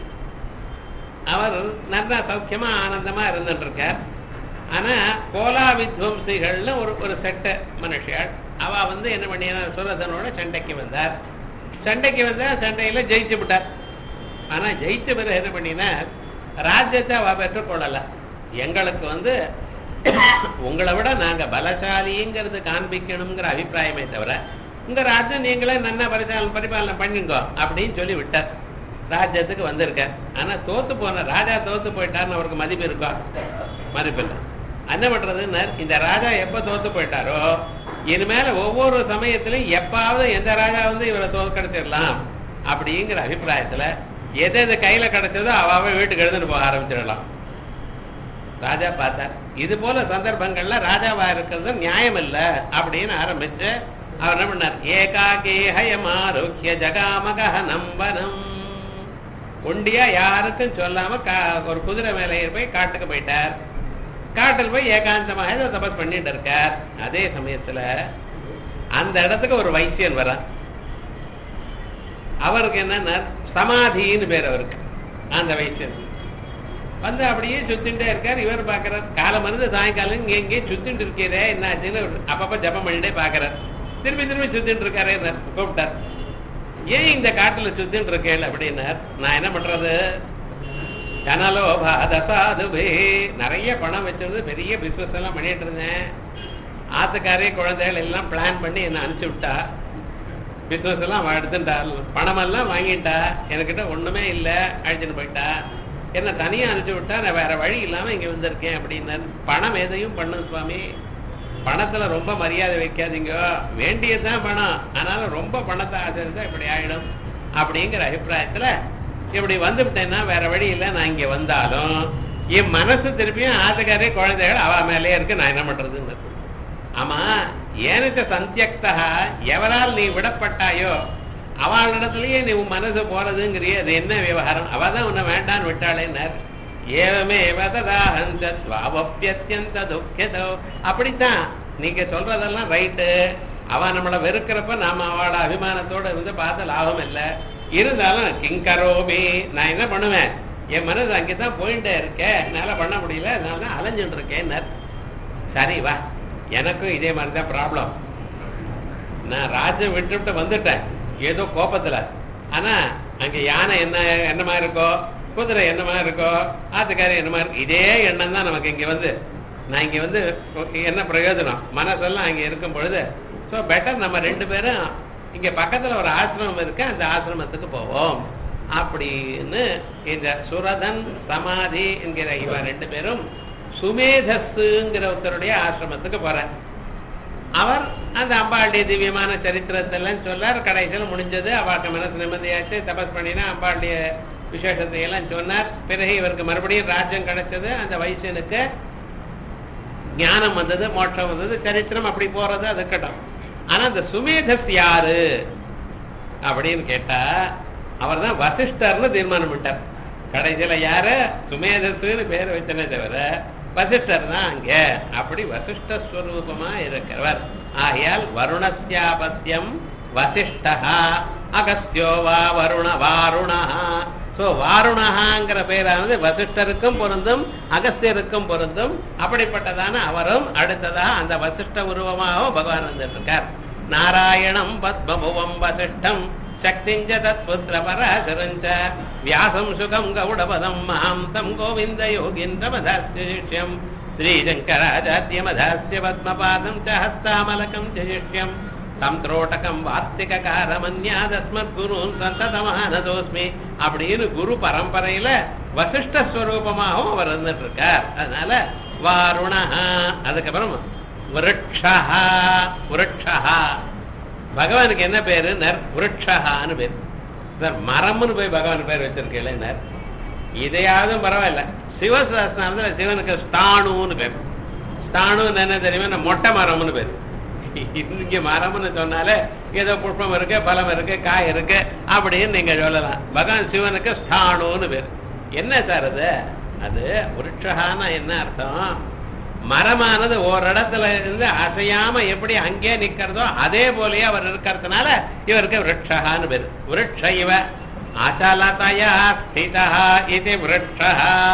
அவர் நல்லா சௌக்கியமா ஆனந்தமா இருந்துட்டு இருக்கார் ஆனா கோலா வித்வம்சிகள்னு ஒரு ஒரு செட்ட மனுஷியாள் அவ வந்து என்ன பண்ணினா சுரதனோட சண்டைக்கு வந்தார் சண்டைக்கு வந்தா சண்டையில ஜெயிச்சு விட்டார் ஆனா ஜெயிச்ச பிறகு என்ன பண்ணினார் ராஜ்யத்தை அவ பெற்றுக்கொள்ளல எங்களுக்கு வந்து உங்களை விட நாங்க பலசாலிங்கிறது காண்பிக்கணுங்கிற அபிப்பிராயமே தவிர உங்க ராஜ்யம் நீங்களே நன்னா பரிசாலனை பரிபாலனை பண்ணுங்க அப்படின்னு சொல்லி விட்டார் ராஜ்யத்துக்கு வந்திருக்கார் ஆனா தோத்து போன ராஜா தோத்து போயிட்டாருன்னு அவருக்கு மதிப்பு இருக்கா மதிப்பு இல்லை என்ன பண்றதுன்னு இந்த ராஜா எப்ப தோத்து போயிட்டாரோ இனிமேல ஒவ்வொரு சமயத்திலும் எப்பாவது எந்த ராஜா வந்து இவரை தோற்கடிச்சிடலாம் அப்படிங்கிற அபிப்பிராயத்துல எது எது கையில கிடைச்சதோ அவாவே வீட்டுக்கு எழுதுன்னு போக ஆரம்பிச்சிடலாம் ராஜா பார்த்தார் இது போல சந்தர்ப்பங்கள்ல ராஜாவா இருக்கிறது நியாயம் இல்ல அப்படின்னு ஆரம்பிச்சு அவர் என்ன பண்ணார் ஏகாகே ஹயமாரோக்கிய ஜகாமக நம்பனம் ஒண்டியா யாருக்கும் சொல்லாம கா- ஒரு குதிரை மேலே ஏறி போய் காட்டுக்கு போயிட்டார் காட்டில் போய் ஏகாந்தமாக ஏதோ தபஸ் பண்ணிட்டு இருக்கார் அதே சமயத்துல அந்த இடத்துக்கு ஒரு வைசியன் வரான் அவருக்கு என்னன்னா சமாதின்னு பேர் அவருக்கு அந்த வைசியன் வந்து அப்படியே சுத்திட்டே இருக்கார் இவர் பாக்குறார் காலம் வந்து சாயங்காலம் இங்க இங்கே சுத்திட்டு இருக்கிறே என்னாச்சுன்னு அப்பப்ப ஜபம் பண்ணிட்டே பாக்குறார் திரும்பி திரும்பி சுத்திட்டு இருக்காரு கூப்பிட்டார் ஏன் இந்த காட்டுல சுத்திட்டு இருக்கேன் அப்படின்னார் நான் என்ன பண்றது தனலோபாதசாதுபே நிறைய பணம் வச்சிருந்து பெரிய பிசினஸ் எல்லாம் பண்ணிட்டு இருந்தேன் ஆத்துக்காரே குழந்தைகள் எல்லாம் பிளான் பண்ணி என்ன அனுப்பிச்சு விட்டா பிசினஸ் எல்லாம் அவ எடுத்துட்டா பணமெல்லாம் வாங்கிட்டா என்கிட்ட ஒண்ணுமே இல்ல அழிச்சுட்டு போயிட்டா என்ன தனியா அனுப்பிச்சு விட்டா நான் வேற வழி இல்லாம இங்க வந்திருக்கேன் அப்படின்னாரு பணம் எதையும் பண்ணு சுவாமி பணத்துல ரொம்ப மரியாதை வைக்காதீங்க வேண்டியதுதான் பணம் ஆனாலும் ரொம்ப பணத்தை ஆசைச்சா இப்படி ஆயிடும் அப்படிங்கிற அபிப்பிராயத்துல இப்படி வந்துவிட்டேன்னா வேற வழி இல்லை நான் இங்க வந்தாலும் என் மனசு திருப்பியும் ஆசைக்காரே குழந்தைகள் அவ மேலே இருக்கு நான் என்ன பண்றதுன்னு ஆமா ஏனுக்கு சந்தியக்தா எவரால் நீ விடப்பட்டாயோ அவளிடத்துலயே நீ உன் மனசு போறதுங்கிறிய அது என்ன விவகாரம் அவ தான் உன்னை வேண்டான்னு விட்டாளேன்னார் ஏவமே வததாஹந்தத்வாவப்பியத்யந்த துக்கியதோ அப்படித்தான் நீங்க சொல்றதெல்லாம் ரைட்டு அவ நம்மளை வெறுக்கிறப்ப நாம அவளோட அபிமானத்தோட இருந்து பார்த்த லாபம் இல்லை இருந்தாலும் கிங்கரோமி நான் என்ன பண்ணுவேன் என் மனசு அங்கேதான் போயிட்டே இருக்கேன் என்னால பண்ண முடியல அதனால தான் அலைஞ்சுட்டு இருக்கேன்னார் சரி வா எனக்கும் இதே மாதிரி தான் ப்ராப்ளம் நான் ராஜ்யம் விட்டுவிட்டு வந்துட்டேன் ஏதோ கோபத்துல ஆனா அங்க யானை என்ன என்னமா இருக்கோ குதிரை என்னமா இருக்கோ ஆத்துக்காரி என்னமா இருக்கு இதே எண்ணம் தான் நமக்கு இங்க வந்து நான் இங்க வந்து என்ன பிரயோஜனம் மனசெல்லாம் அங்க இருக்கும் பொழுது ஸோ பெட்டர் நம்ம ரெண்டு பேரும் இங்க பக்கத்துல ஒரு ஆசிரமம் இருக்கு அந்த ஆசிரமத்துக்கு போவோம் அப்படின்னு இந்த சுரதன் சமாதி என்கிற இவ ரெண்டு பேரும் சுமேதஸ்ங்கிற ஒருத்தருடைய ஆசிரமத்துக்கு போறேன் அவர் அந்த அம்பாளுடைய திவ்யமான சரித்திரத்தெல்லாம் சொல்லார் கடைசியில் முடிஞ்சது அவளுக்கு மனசு நிம்மதியாச்சு தபஸ் பண்ணினா அம்பாளுடைய விசேஷத்தை எல்லாம் சொன்னார் பிறகு இவருக்கு மறுபடியும் ராஜ்யம் கிடைச்சது அந்த வைசியனுக்கு ஞானம் வந்தது மோட்சம் வந்தது சரித்திரம் அப்படி போறது அது இருக்கட்டும் ஆனா அந்த சுமேதஸ் யாரு அப்படின்னு கேட்டா அவர் தான் வசிஷ்டர்னு தீர்மானம் பண்ணிட்டார் கடைசியில யாரு சுமேதஸ்னு பேர் வச்சனே தவிர வசிஷ்டர் தான் அங்க அப்படி வசிஷ்ட ஸ்வரூபமா இருக்கிறவர் ஆகையால் வருணஸ்யாபத்தியம் வசிஷ்டா அகஸ்தியோ வா வருண வாருணா சோ வாருணகாங்கிற பேரானது வசிஷ்டருக்கும் பொருந்தும் அகஸ்தியருக்கும் பொருந்தும் அப்படிப்பட்டதான அவரும் அடுத்ததா அந்த வசிஷ்ட உருவமாகவும் பகவான் வந்துருக்கார் நாராயணம் பத்மபுவம் வசிஷ்டம் சக்திஞ்ச தத்புத்திர பராசரஞ்ச வியாசம் சுகம் கௌடபதம் மகாந்தம் கோவிந்த யோகீந்திரமதாஸ்ய சிஷ்யம் ஸ்ரீசங்கராச்சாரியமதாஸ்ய பத்மபாதம் ச ஹஸ்தாமலகம் ச சிஷ்யம் சந்திரோட்டகம் வார்த்திகாரமன்யாதஸ்மத் குருன் சந்ததமானதோஸ்மி அப்படின்னு குரு பரம்பரையில வசிஷ்ட ஸ்வரூபமாகவும் அவர் இருந்துட்டு இருக்கார் அதனால வாருணா அதுக்கப்புறம் விருட்சா விருட்சா பகவானுக்கு என்ன பேரு நர் விருட்சகான்னு பேர் சார் மரம்னு போய் பகவான் பேர் வச்சிருக்கேன் நர் இதையாவது பரவாயில்ல சிவசாஸ்திரத்துல சிவனுக்கு ஸ்தானுன்னு பேர் ஸ்தானுன்னு என்ன தெரியுமா மொட்டை மரம்னு பேர் இங்க மரம்னு சொன்னாலே ஏதோ புஷ்பம் இருக்கு பலம் இருக்கு காய் இருக்கு அப்படின்னு நீங்க சொல்லலாம் பகவான் சிவனுக்கு ஸ்தானுன்னு பேர் என்ன சார் அது அது விருட்சகான என்ன அர்த்தம் மரமானது ஒரு இடத்துல இருந்து அசையாம எப்படி அங்கே நிக்கிறதோ அதே போலயே அவர் இருக்கிறதுனால இவருக்கு விருட்சகான்னு பேர் விருட்ச இவ அச்சலதயா ஸ்திதா இது விருட்சா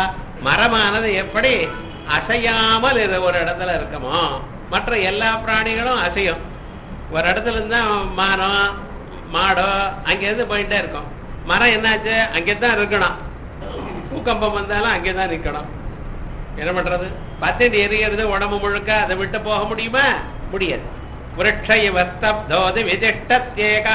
மரமானது எப்படி அசையாமல் இது ஒரு இடத்துல இருக்குமோ மற்ற எல்லா பிராணிகளும் அசையும் ஒரு இடத்துல இருந்தா மானம் மாடோ அங்கேருந்து போயிட்டே இருக்கும் மரம் என்னாச்சு அங்கே தான் இருக்கணும் பூகம்பம் வந்தாலும் அங்கே தான் நிற்கணும் என்ன பண்றது பத்திட்டு எரியறது உடம்பு முழுக்க அதை விட்டு போக முடியுமா முடியாது விருட்ச இவ ஸ்தப்தோதி விதிஷ்டத்யேகா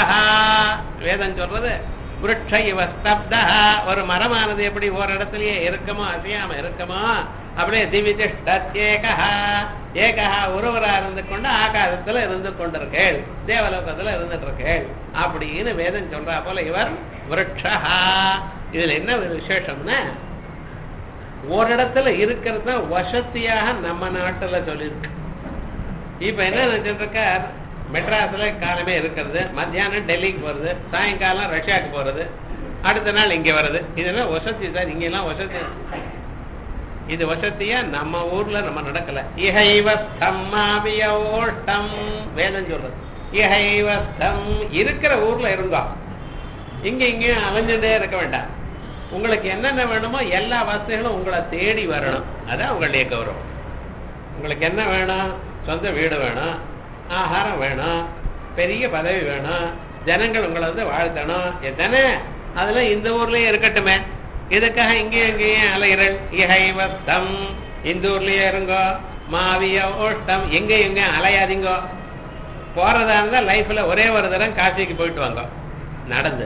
வேதம் சொல்றது விருட்ச இவ ஸ்தப்தா ஒரு மரமானது எப்படி ஒரு இடத்துலயே இருக்குமோ அசையாம இருக்குமோ அப்படியே திவிதிஷ்டத்யேகா ஏகா ஒருவரா இருந்து கொண்டு ஆகாசத்துல இருந்து கொண்டிருக்கேள் தேவலோகத்துல இருந்துட்டு இருக்கேள் அப்படின்னு வேதம் சொல்றா போல இவர் விருட்சா இதுல என்ன ஒரு விசேஷம்னா ஒரு இடத்துல இருக்கிறது தான் வசதியாக நம்ம நாட்டுல சொல்லியிருக்கு இப்ப என்ன நினைச்சிட்டு இருக்கார் மெட்ராஸ்ல காலமே இருக்கிறது மத்தியானம் டெல்லிக்கு போறது சாயங்காலம் ரஷ்யாவுக்கு போறது அடுத்த நாள் இங்க வருது இதெல்லாம் வசதி சார் இங்க எல்லாம் வசதி இது வசதியா நம்ம ஊர்ல நம்ம நடக்கல இகைவஸ்தம் மாவியோஷ்டம் வேதம் சொல்றது இகைவஸ்தம் இருக்கிற ஊர்ல இருந்தோ இங்க இங்கேயும் அலைஞ்சுட்டே இருக்க வேண்டாம் உங்களுக்கு என்னென்ன வேணுமோ எல்லா வசதிகளும் உங்களை தேடி வரணும் அதான் உங்களுடைய கௌரவம் உங்களுக்கு என்ன வேணும் சொந்த வீடு வேணும் ஆகாரம் வேணும் பெரிய பதவி வேணும் ஜனங்கள் உங்களை வந்து வாழ்த்தணும் எத்தனை அதெல்லாம் இந்த ஊர்லயே இருக்கட்டுமே இதுக்காக இங்கேயும் இங்கேயும் அலைகிறல் இகைவஸ்தம் இந்த ஊர்லயே இருங்கோ மாவிய ஓஷ்டம் எங்க எங்க அலையாதீங்கோ போறதா இருந்தா லைஃப்ல ஒரே ஒரு தரம் காசிக்கு போயிட்டு வாங்க நடந்து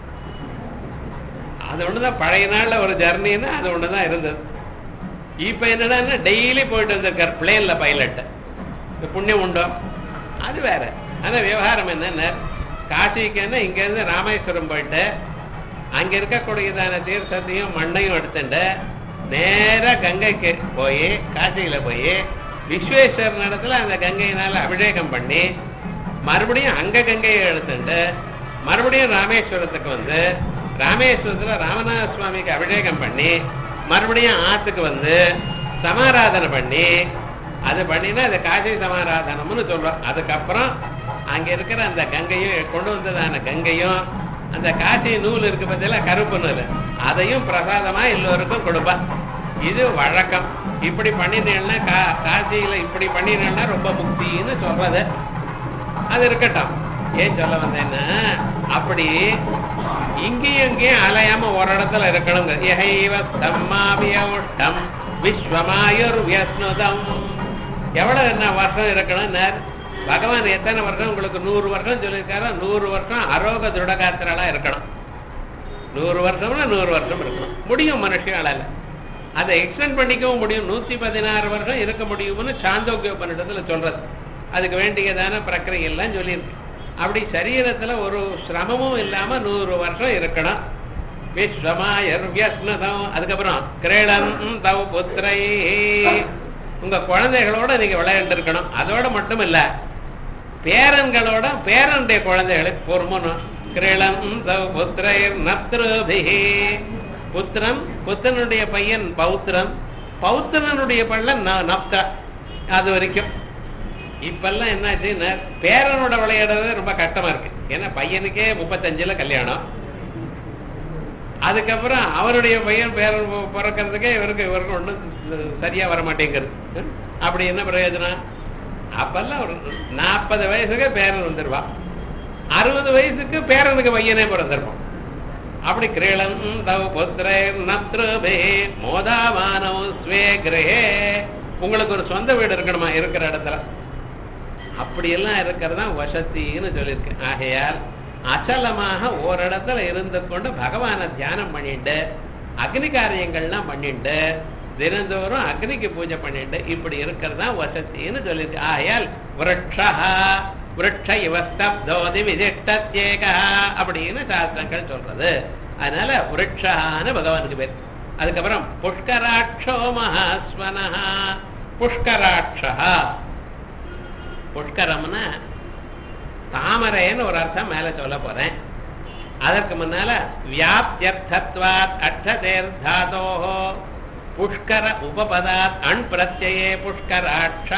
அது ஒண்ணுதான் பழைய நாள்ல ஒரு ஜர்னின்னா அது ஒண்ணுதான் இருந்தது இப்ப என்னன்னா டெய்லி போயிட்டு வந்திருக்கார் பிளேன்ல பைலட் புண்ணியம் உண்டோ அது வேற ஆனா விவகாரம் என்னன்னா காசிக்குன்னா இங்க இருந்து ராமேஸ்வரம் போயிட்டு அங்க இருக்கக்கூடியதான தீர்த்தத்தையும் மண்ணையும் எடுத்துட்டு நேரா கங்கைக்கு போய் காசியில போய் விஸ்வேஸ்வரன் இடத்துல அந்த கங்கையினால அபிஷேகம் பண்ணி மறுபடியும் அங்க கங்கையை எடுத்துட்டு மறுபடியும் ராமேஸ்வரத்துக்கு வந்து ராமேஸ்வரத்துல ராமநாத சுவாமிக்கு அபிஷேகம் பண்ணி மறுபடியும் ஆத்துக்கு வந்து சமாராதனை பண்ணி அது பண்ணினா அது காசி சமாராதனம்னு சொல்றோம் அதுக்கப்புறம் அங்க இருக்கிற அந்த கங்கையும் கொண்டு வந்ததான கங்கையும் அந்த காசி நூல் இருக்கு பத்தியில கருப்பு நூல் அதையும் பிரசாதமா எல்லோருக்கும் கொடுப்பா இது வழக்கம் இப்படி பண்ணினேன்னா கா காசியில இப்படி பண்ணினேன்னா ரொம்ப முக்தின்னு சொல்றது அது இருக்கட்டும் ஏன் சொல்ல வந்தேன்னா அப்படி இங்கேயும் இங்கேயும் அலையாம ஒரு இடத்துல இருக்கணுங்க இகைவ ஸ்தம்மாவியம் விஸ்வமாயுர் வியஸ்னுதம் எவ்வளவு என்ன வருஷம் இருக்கணும் பகவான் எத்தனை வருஷம் உங்களுக்கு நூறு வருஷம் சொல்லியிருக்காரோ நூறு வருஷம் அரோக திருடகாத்திரலா இருக்கணும் நூறு வருஷம்னா நூறு வருஷம் இருக்கணும் முடியும் மனுஷங்களால அதை எக்ஸ்டெண்ட் பண்ணிக்கவும் முடியும் நூத்தி பதினாறு வருஷம் இருக்க முடியும்னு சாந்தோக்கிய பண்ணிடத்துல சொல்றது அதுக்கு வேண்டியதான பிரக்கிரியை எல்லாம் சொல்லியிருக்கு அப்படி சரீரத்துல ஒரு சிரமமும் இல்லாம நூறு வருஷம் இருக்கணும் விஸ்வமாயர் வியஸ்னதம் அதுக்கப்புறம் கிரேளன் தவ புத்திரை உங்க குழந்தைகளோட நீங்க விளையாண்டு இருக்கணும் அதோட மட்டும் இல்ல பேரன்களோட பேரனுடைய குழந்தைகளை பொறுமணும் கிரேளன் தவ புத்திரை நத்ருபிஹி புத்திரன் புத்திரனுடைய பையன் பௌத்திரன் பௌத்திரனுடைய பள்ளன் நப்தா அது வரைக்கும் இப்பெல்லாம் என்னாச்சுன்னா பேரனோட விளையாடுறது ரொம்ப கஷ்டமா இருக்கு ஏன்னா பையனுக்கே முப்பத்தஞ்சுல கல்யாணம் அதுக்கப்புறம் அவருடைய பையன் பேரன் பொ- பிறக்கறதுக்கே இவருக்கு இவருக்கு ஒன்றும் சரியா வர மாட்டேங்கிறது அப்படி என்ன பிரயோஜனம் அப்பெல்லாம் ஒரு நாற்பது வயசுக்கு பேரன் வந்துருவா அறுபது வயசுக்கு பேரனுக்கு பையனே பிறந்திருப்பான் அப்படி கிரீளன் தவ புத்திரே நத்ருபே மோதாவானோ ஸ்வே கிரகே உங்களுக்கு ஒரு சொந்த வீடு இருக்கணுமா இருக்கிற இடத்துல அப்படியெல்லாம் இருக்கிறது தான் வசத்தின்னு சொல்லியிருக்கு ஆகையால் அச்சலமாக ஓரிடத்துல இருந்து கொண்டு பகவானை தியானம் பண்ணிட்டு அக்னி காரியங்கள்லாம் பண்ணிட்டு தினந்தோறும் அக்னிக்கு பூஜை பண்ணிட்டு இப்படி இருக்கிறது தான் வசத்தின்னு சொல்லியிருக்கு ஆகையால் விரட்சா விரட்ச இவஸ்தப்தோதி விதிஷ்டத்யேகா அப்படின்னு சாஸ்திரங்கள் சொல்றது அதனால விரட்சான்னு பகவானுக்கு பேர் அதுக்கப்புறம் புஷ்கராட்சோ மகாஸ்வனஹா புஷ்கராட்சா புஷ்கரம்னா தாமரைன்னு ஒரு அர்த்தம் மேல சொல்ல போறேன் அதற்கு முன்னால வியாப்தியர்த்தத்வாத் அட்சதேர் தாதோஹோ புஷ்கர உபபதாத் அண் பிரத்யே புஷ்கராட்சா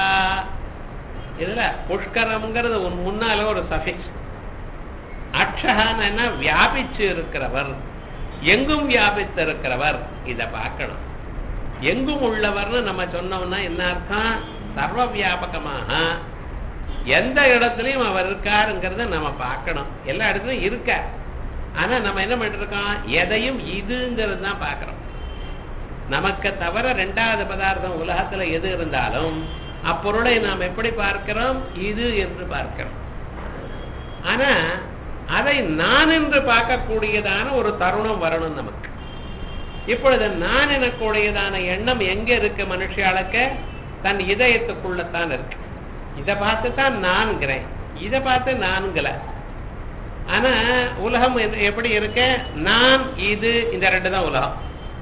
இதுல புஷ்கரம்ங்கிறது ஒரு முன்னால ஒரு சஃபிக்ஸ் அக்ஷகான்னு வியாபிச்சு இருக்கிறவர் எங்கும் வியாபித்து இருக்கிறவர் இத பார்க்கணும் எங்கும் உள்ளவர்னு நம்ம சொன்னோம்னா என்ன அர்த்தம் சர்வ வியாபகமாக எந்த இடத்துலயும் அவர் இருக்காருங்கிறத நம்ம பார்க்கணும் எல்லா இடத்துலயும் இருக்கார் ஆனா நம்ம என்ன பண்ணிட்டு இருக்கோம் எதையும் இதுங்கிறது தான் பார்க்கிறோம் நமக்கு தவிர ரெண்டாவது பதார்த்தம் உலகத்துல எது இருந்தாலும் அப்பொருளை நாம் எப்படி பார்க்கிறோம் இது என்று பார்க்கிறோம் ஆனா அதை நான் என்று பார்க்கக்கூடியதான ஒரு தருணம் வரணும் நமக்கு இப்பொழுது நான் எனக்கூடியதான எண்ணம் எங்க இருக்கு மனுஷாளுக்கு தன் இதயத்துக்குள்ளத்தான் இருக்கு இதை பார்த்து தான் நான்கிறேன் இதை பார்த்து நான்கல ஆனா உலகம் எது- எப்படி இருக்க நான் இது இந்த ரெண்டு தான் உலகம்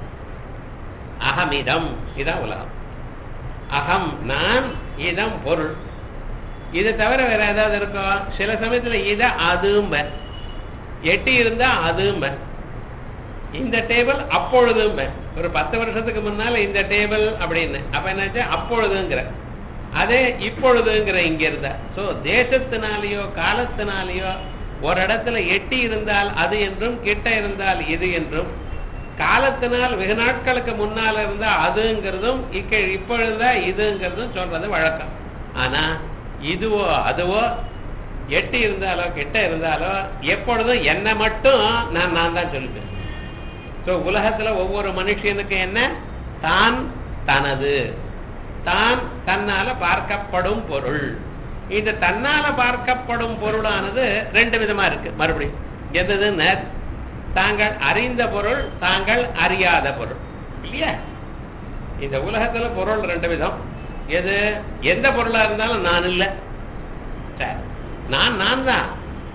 அகமிதம் இதான் உலகம் அகம் நான் இதம் பொருள் இது தவிர வேற ஏதாவது இருக்கோ சில சமயத்துல இத அதும்ப எட்டி இருந்தா அதும்ப இந்த டேபிள் அப்பொழுதும்ப ஒரு பத்து வருஷத்துக்கு முன்னால இந்த டேபிள் அப்படின்னு அப்ப என்னாச்சு அப்பொழுதுங்கிற அதே இப்பொழுதுங்கிற இங்க இருந்த சோ தேசத்தினாலேயோ காலத்தினாலேயோ ஒரு இடத்துல எட்டி இருந்தால் அது என்றும் கிட்ட இருந்தால் இது என்றும் காலத்தினால் வெகு நாட்களுக்கு முன்னால இருந்தா அதுங்கிறதும் இக்க இப்பொழுதுதான் இதுங்கிறதும் சொல்றது வழக்கம் ஆனா இதுவோ அதுவோ எட்டி இருந்தாலோ கிட்ட இருந்தாலோ எப்பொழுதும் என்ன மட்டும் நான் நான் தான் சொல்லுவேன் ஸோ உலகத்துல ஒவ்வொரு மனுஷனுக்கு என்ன தான் தனது தான் தன்னால பார்க்கப்படும் பொருள் இந்த தன்னால பார்க்கப்படும் பொருளானது ரெண்டு விதமா இருக்கு மறுபடியும் எதுன்னு தாங்கள் அறிந்த பொருள் தாங்கள் அறியாத பொருள் இல்லையா இந்த உலகத்துல பொருள் ரெண்டு விதம் எது எந்த பொருளா இருந்தாலும் நான் இல்லை சரி நான் நான் தான்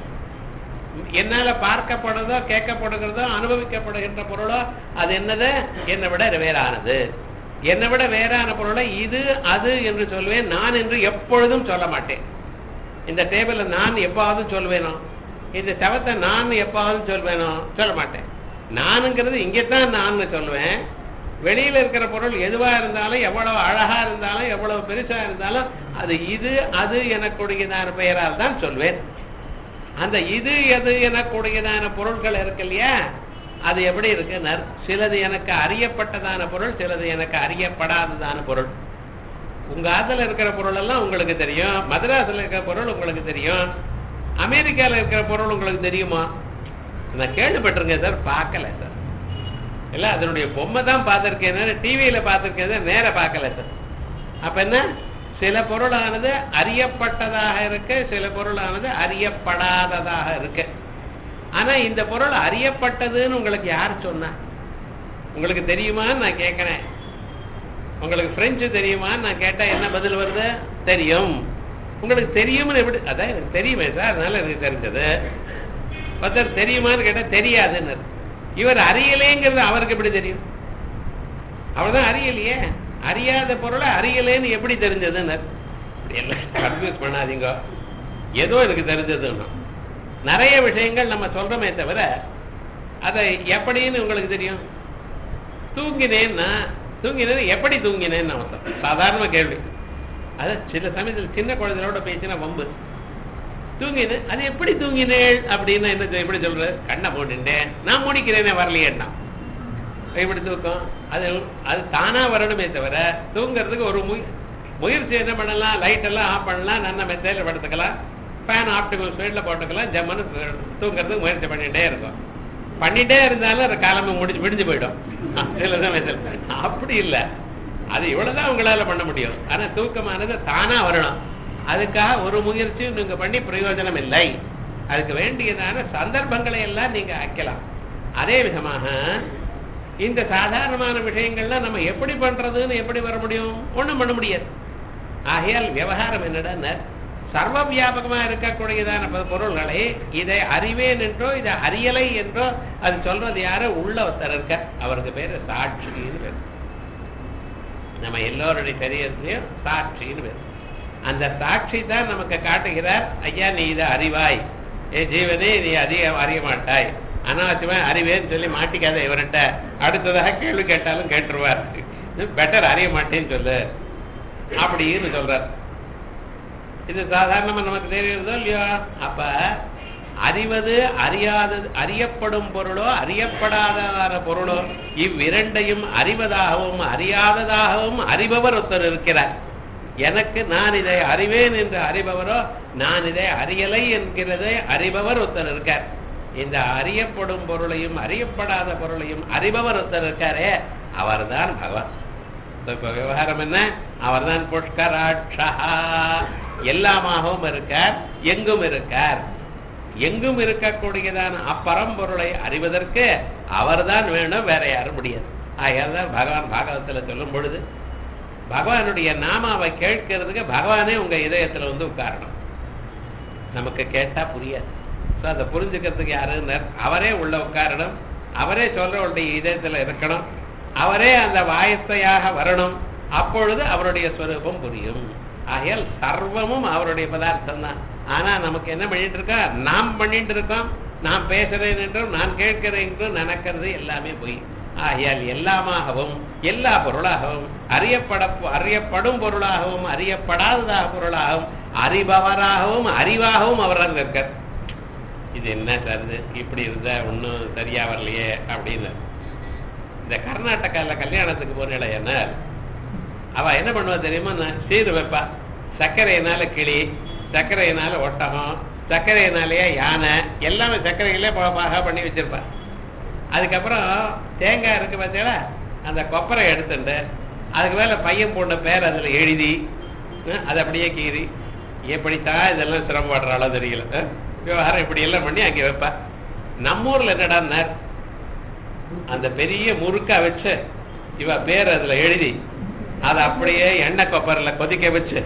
என்னால பார்க்கப்படுறதோ கேட்கப்படுகிறதோ அனுபவிக்கப்படுகின்ற பொருளோ அது என்னது என்னை விட வேறானது என்னை விட வேறான பொருளை இது அது என்று சொல்வேன் நான் என்று எப்பொழுதும் சொல்ல மாட்டேன் இந்த டேபிள்ல நான் எப்பாவது சொல்வேனோ இந்த செவத்தை நான் எப்பாவது சொல்வேனோ சொல்ல மாட்டேன் நானுங்கிறது இங்கேத்தான் நான் சொல்லுவேன் வெளியில இருக்கிற பொருள் எதுவா இருந்தாலும் எவ்வளவு அழகா இருந்தாலும் எவ்வளவு பெருசா இருந்தாலும் அது இது அது எனக்குரியதான பெயரால் தான் சொல்வேன் அந்த இது எது எனக்கூடியதான பொருட்கள் இருக்கு இல்லையா அது எப்படி இருக்கு சிலது எனக்கு அறியப்பட்டதான பொருள் சிலது எனக்கு அறியப்படாததான பொருள் உங்க ஆத்துல இருக்கிற பொருள் எல்லாம் உங்களுக்கு தெரியும் மദ്രാஸ்ல இருக்கிற பொருள் உங்களுக்கு தெரியும் அமெரிக்கால இருக்கிற பொருள் உங்களுக்கு தெரியுமா நான் கேள்விப்பட்டிருக்கேன் சார் பார்க்கல சார் இல்ல அதனுடைய பொம்மை தான் பார்த்திருக்கேன் டிவியில பார்த்திருக்கேன் நேர பார்க்கல சார் அப்ப என்ன சில பொருளானது அறியப்பட்டதாக இருக்கு சில பொருளானது அறியப்படாததாக இருக்கு ஆனா இந்த பொருள் அறியப்பட்டதுன்னு உங்களுக்கு யார் சொன்னா உங்களுக்கு தெரியுமான்னு நான் கேட்கிறேன் உங்களுக்கு பிரெஞ்சு தெரியுமான்னு நான் கேட்டா என்ன பதில் வருது தெரியும் உங்களுக்கு தெரியும்னு எப்படி அதான் எனக்கு தெரியுமே சார் அதனால எனக்கு தெரிஞ்சது ஒருத்தர் தெரியுமான்னு கேட்டா தெரியாதுன்னு இவர் அறியலேங்கிறது அவருக்கு எப்படி தெரியும் அவர்தான் அறியலையே அறியாத பொருளை அறியலேன்னு எப்படி தெரிஞ்சதுன்னு இப்படி எல்லாம் கன்ஃபியூஸ் பண்ணாதீங்க ஏதோ எனக்கு தெரிஞ்சதுன்னா நிறைய விஷயங்கள் நம்ம சொல்றோமே தவிர அதை எப்படின்னு உங்களுக்கு தெரியும் தூங்கினேன்னா தூங்கினேன் எப்படி தூங்கினேன்னு அவசரம் சாதாரண கேள்வி அது சில சமயத்தில் சின்ன குழந்தைகளோட பேசினா வம்பு தூங்கினேன் அது எப்படி தூங்கினேள் அப்படின்னு என்ன சொல்~ எப்படி சொல்றது கண்ணை போட்டுட்டேன் நான் முடிக்கிறேனே வரலையேன்னா எப்படி தூக்கம் அது அது தானா வரணுமே தவிர தூங்குறதுக்கு ஒரு முய முயற்சி என்ன பண்ணலாம் லைட் எல்லாம் ஆஃப் பண்ணலாம் நல்ல மெத்தையில படுத்துக்கலாம் ஃபேன் ஆப்டிகல் ஸ்பீடில் போட்டுக்கலாம் ஜம்முன்னு தூங்குறதுக்கு முயற்சி பண்ணிட்டே இருக்கும் பண்ணிட்டே இருந்தாலும் அது காலமே முடிஞ்சு விடிஞ்சு போயிடும் சில சமயத்தில் அப்படி இல்லை அது இவ்வளவுதான் உங்களால பண்ண முடியும் ஆனா தூக்கமானது தானா வரணும் அதுக்காக ஒரு முயற்சியும் நீங்க பண்ணி பிரயோஜனம் இல்லை அதுக்கு வேண்டியதான சந்தர்ப்பங்களை எல்லாம் நீங்க ஆக்கலாம் அதே விதமாக இந்த சாதாரணமான விஷயங்கள்லாம் நம்ம எப்படி பண்றதுன்னு எப்படி வர முடியும் ஒண்ணும் பண்ண முடியாது ஆகையால் விவகாரம் என்னடா சர்வ வியாபகமா இருக்கக்கூடியதான ப- பொருள்களை இதை அறிவேன் என்றோ இதை அறியலை என்றோ அது சொல்றது யாரோ உள்ள ஒருத்தர் இருக்க அவருக்கு பேரு சாட்சின்னு பேரு நம்ம எல்லோருடைய சரீரத்திலையும் சாட்சின்னு பேரு அந்த சாட்சி தான் நமக்கு காட்டுகிறார் ஐயா நீ இதை அறிவாய் ஏ ஜீவனே நீ அதிக அறிய மாட்டாய் அனாவசியமா அறிவேன்னு சொல்லி மாட்டிக்காத இவர்கிட்ட அடுத்ததாக கேள்வி கேட்டாலும் கேட்டுருவார் பெட்டர் அறிய மாட்டேன்னு சொல்லு அப்படின்னு சொல்றார் இது சாதாரணமா நமக்கு தெரியுறதோ இல்லையோ அப்ப அறிவது அறியாதது அறியப்படும் பொருளோ அறியப்படாததான பொருளோ இவ்விரண்டையும் அறிவதாகவும் அறியாததாகவும் அறிபவர் ஒருத்தர் இருக்கிறார் எனக்கு நான் இதை அறிவேன் என்று அறிபவரோ நான் இதை அறியலை என்கிறதை அறிபவர் ஒருத்தர் இருக்கார் இந்த அறியப்படும் பொருளையும் அறியப்படாத பொருளையும் அறிபவர் ஒருத்தர் இருக்காரே அவர்தான் பகவான் இப்ப விவகாரம் என்ன அவர்தான் புஷ்கராட்சா எல்லாமாகவும் இருக்கார் எங்கும் இருக்கார் எங்கும் இருக்கக்கூடியதான அப்பரம்பொருளை அறிவதற்கு அவர்தான் வேணும் வேற யாரும் முடியாது ஆகையால் தான் பகவான் பாகவத்துல சொல்லும் பொழுது பகவானுடைய நாமாவை கேட்கறதுக்கு பகவானே உங்க இதயத்துல வந்து உட்காரணும் நமக்கு கேட்டா புரியாது ஸோ அதை புரிஞ்சுக்கிறதுக்கு யாருன்னு அவரே உள்ள உட்காரணும் அவரே சொல்றவருடைய இதயத்துல இருக்கணும் அவரே அந்த வாயத்தையாக வரணும் அப்பொழுது அவருடைய ஸ்வரூபம் புரியும் ஆகையால் சர்வமும் அவருடைய பதார்த்தம் தான் ஆனா நமக்கு என்ன பண்ணிட்டு இருக்கோம் நாம் பண்ணிட்டு இருக்கோம் நான் பேசுறேன் என்றும் நான் கேட்கிறேன் என்றும் நினைக்கிறது எல்லாமே போய் ஆகையால் எல்லாமாகவும் எல்லா பொருளாகவும் அறியப்பட அறியப்படும் பொருளாகவும் அறியப்படாததாக பொருளாகவும் அறிபவராகவும் அறிவாகவும் அவரால் இருக்கார் இது என்ன சார் இது இப்படி இருந்தா ஒன்றும் சரியா வரலையே அப்படின்னு இந்த கர்நாடகால கல்யாணத்துக்கு போன என்ன அவ என்ன பண்ணுவா தெரியுமா நான் சீர் வைப்பா சர்க்கரையினால கிளி சர்க்கரையினால ஒட்டகம் சர்க்கரையினாலேயே யானை எல்லாமே சர்க்கரையிலே பாக பண்ணி வச்சிருப்பா அதுக்கப்புறம் தேங்காய் இருக்கு பார்த்தீங்களா அந்த கொப்பரை எடுத்துட்டு அதுக்கு மேல பையன் போட்ட பேர் அதுல எழுதி அஹ், அதை அப்படியே கீறி எப்படித்தான் இதெல்லாம் சிரமப்படுறாளோ தெரியல அஹ், விவகாரம் இப்படி எல்லாம் பண்ணி அங்கே வைப்பா நம்ம ஊர்ல என்னடா அந்த பெரிய முறுக்கா வச்சு இவ பேர் அதுல எழுதி அதை அப்படியே எண்ணெய் கொப்பரில் கொதிக்க வச்சு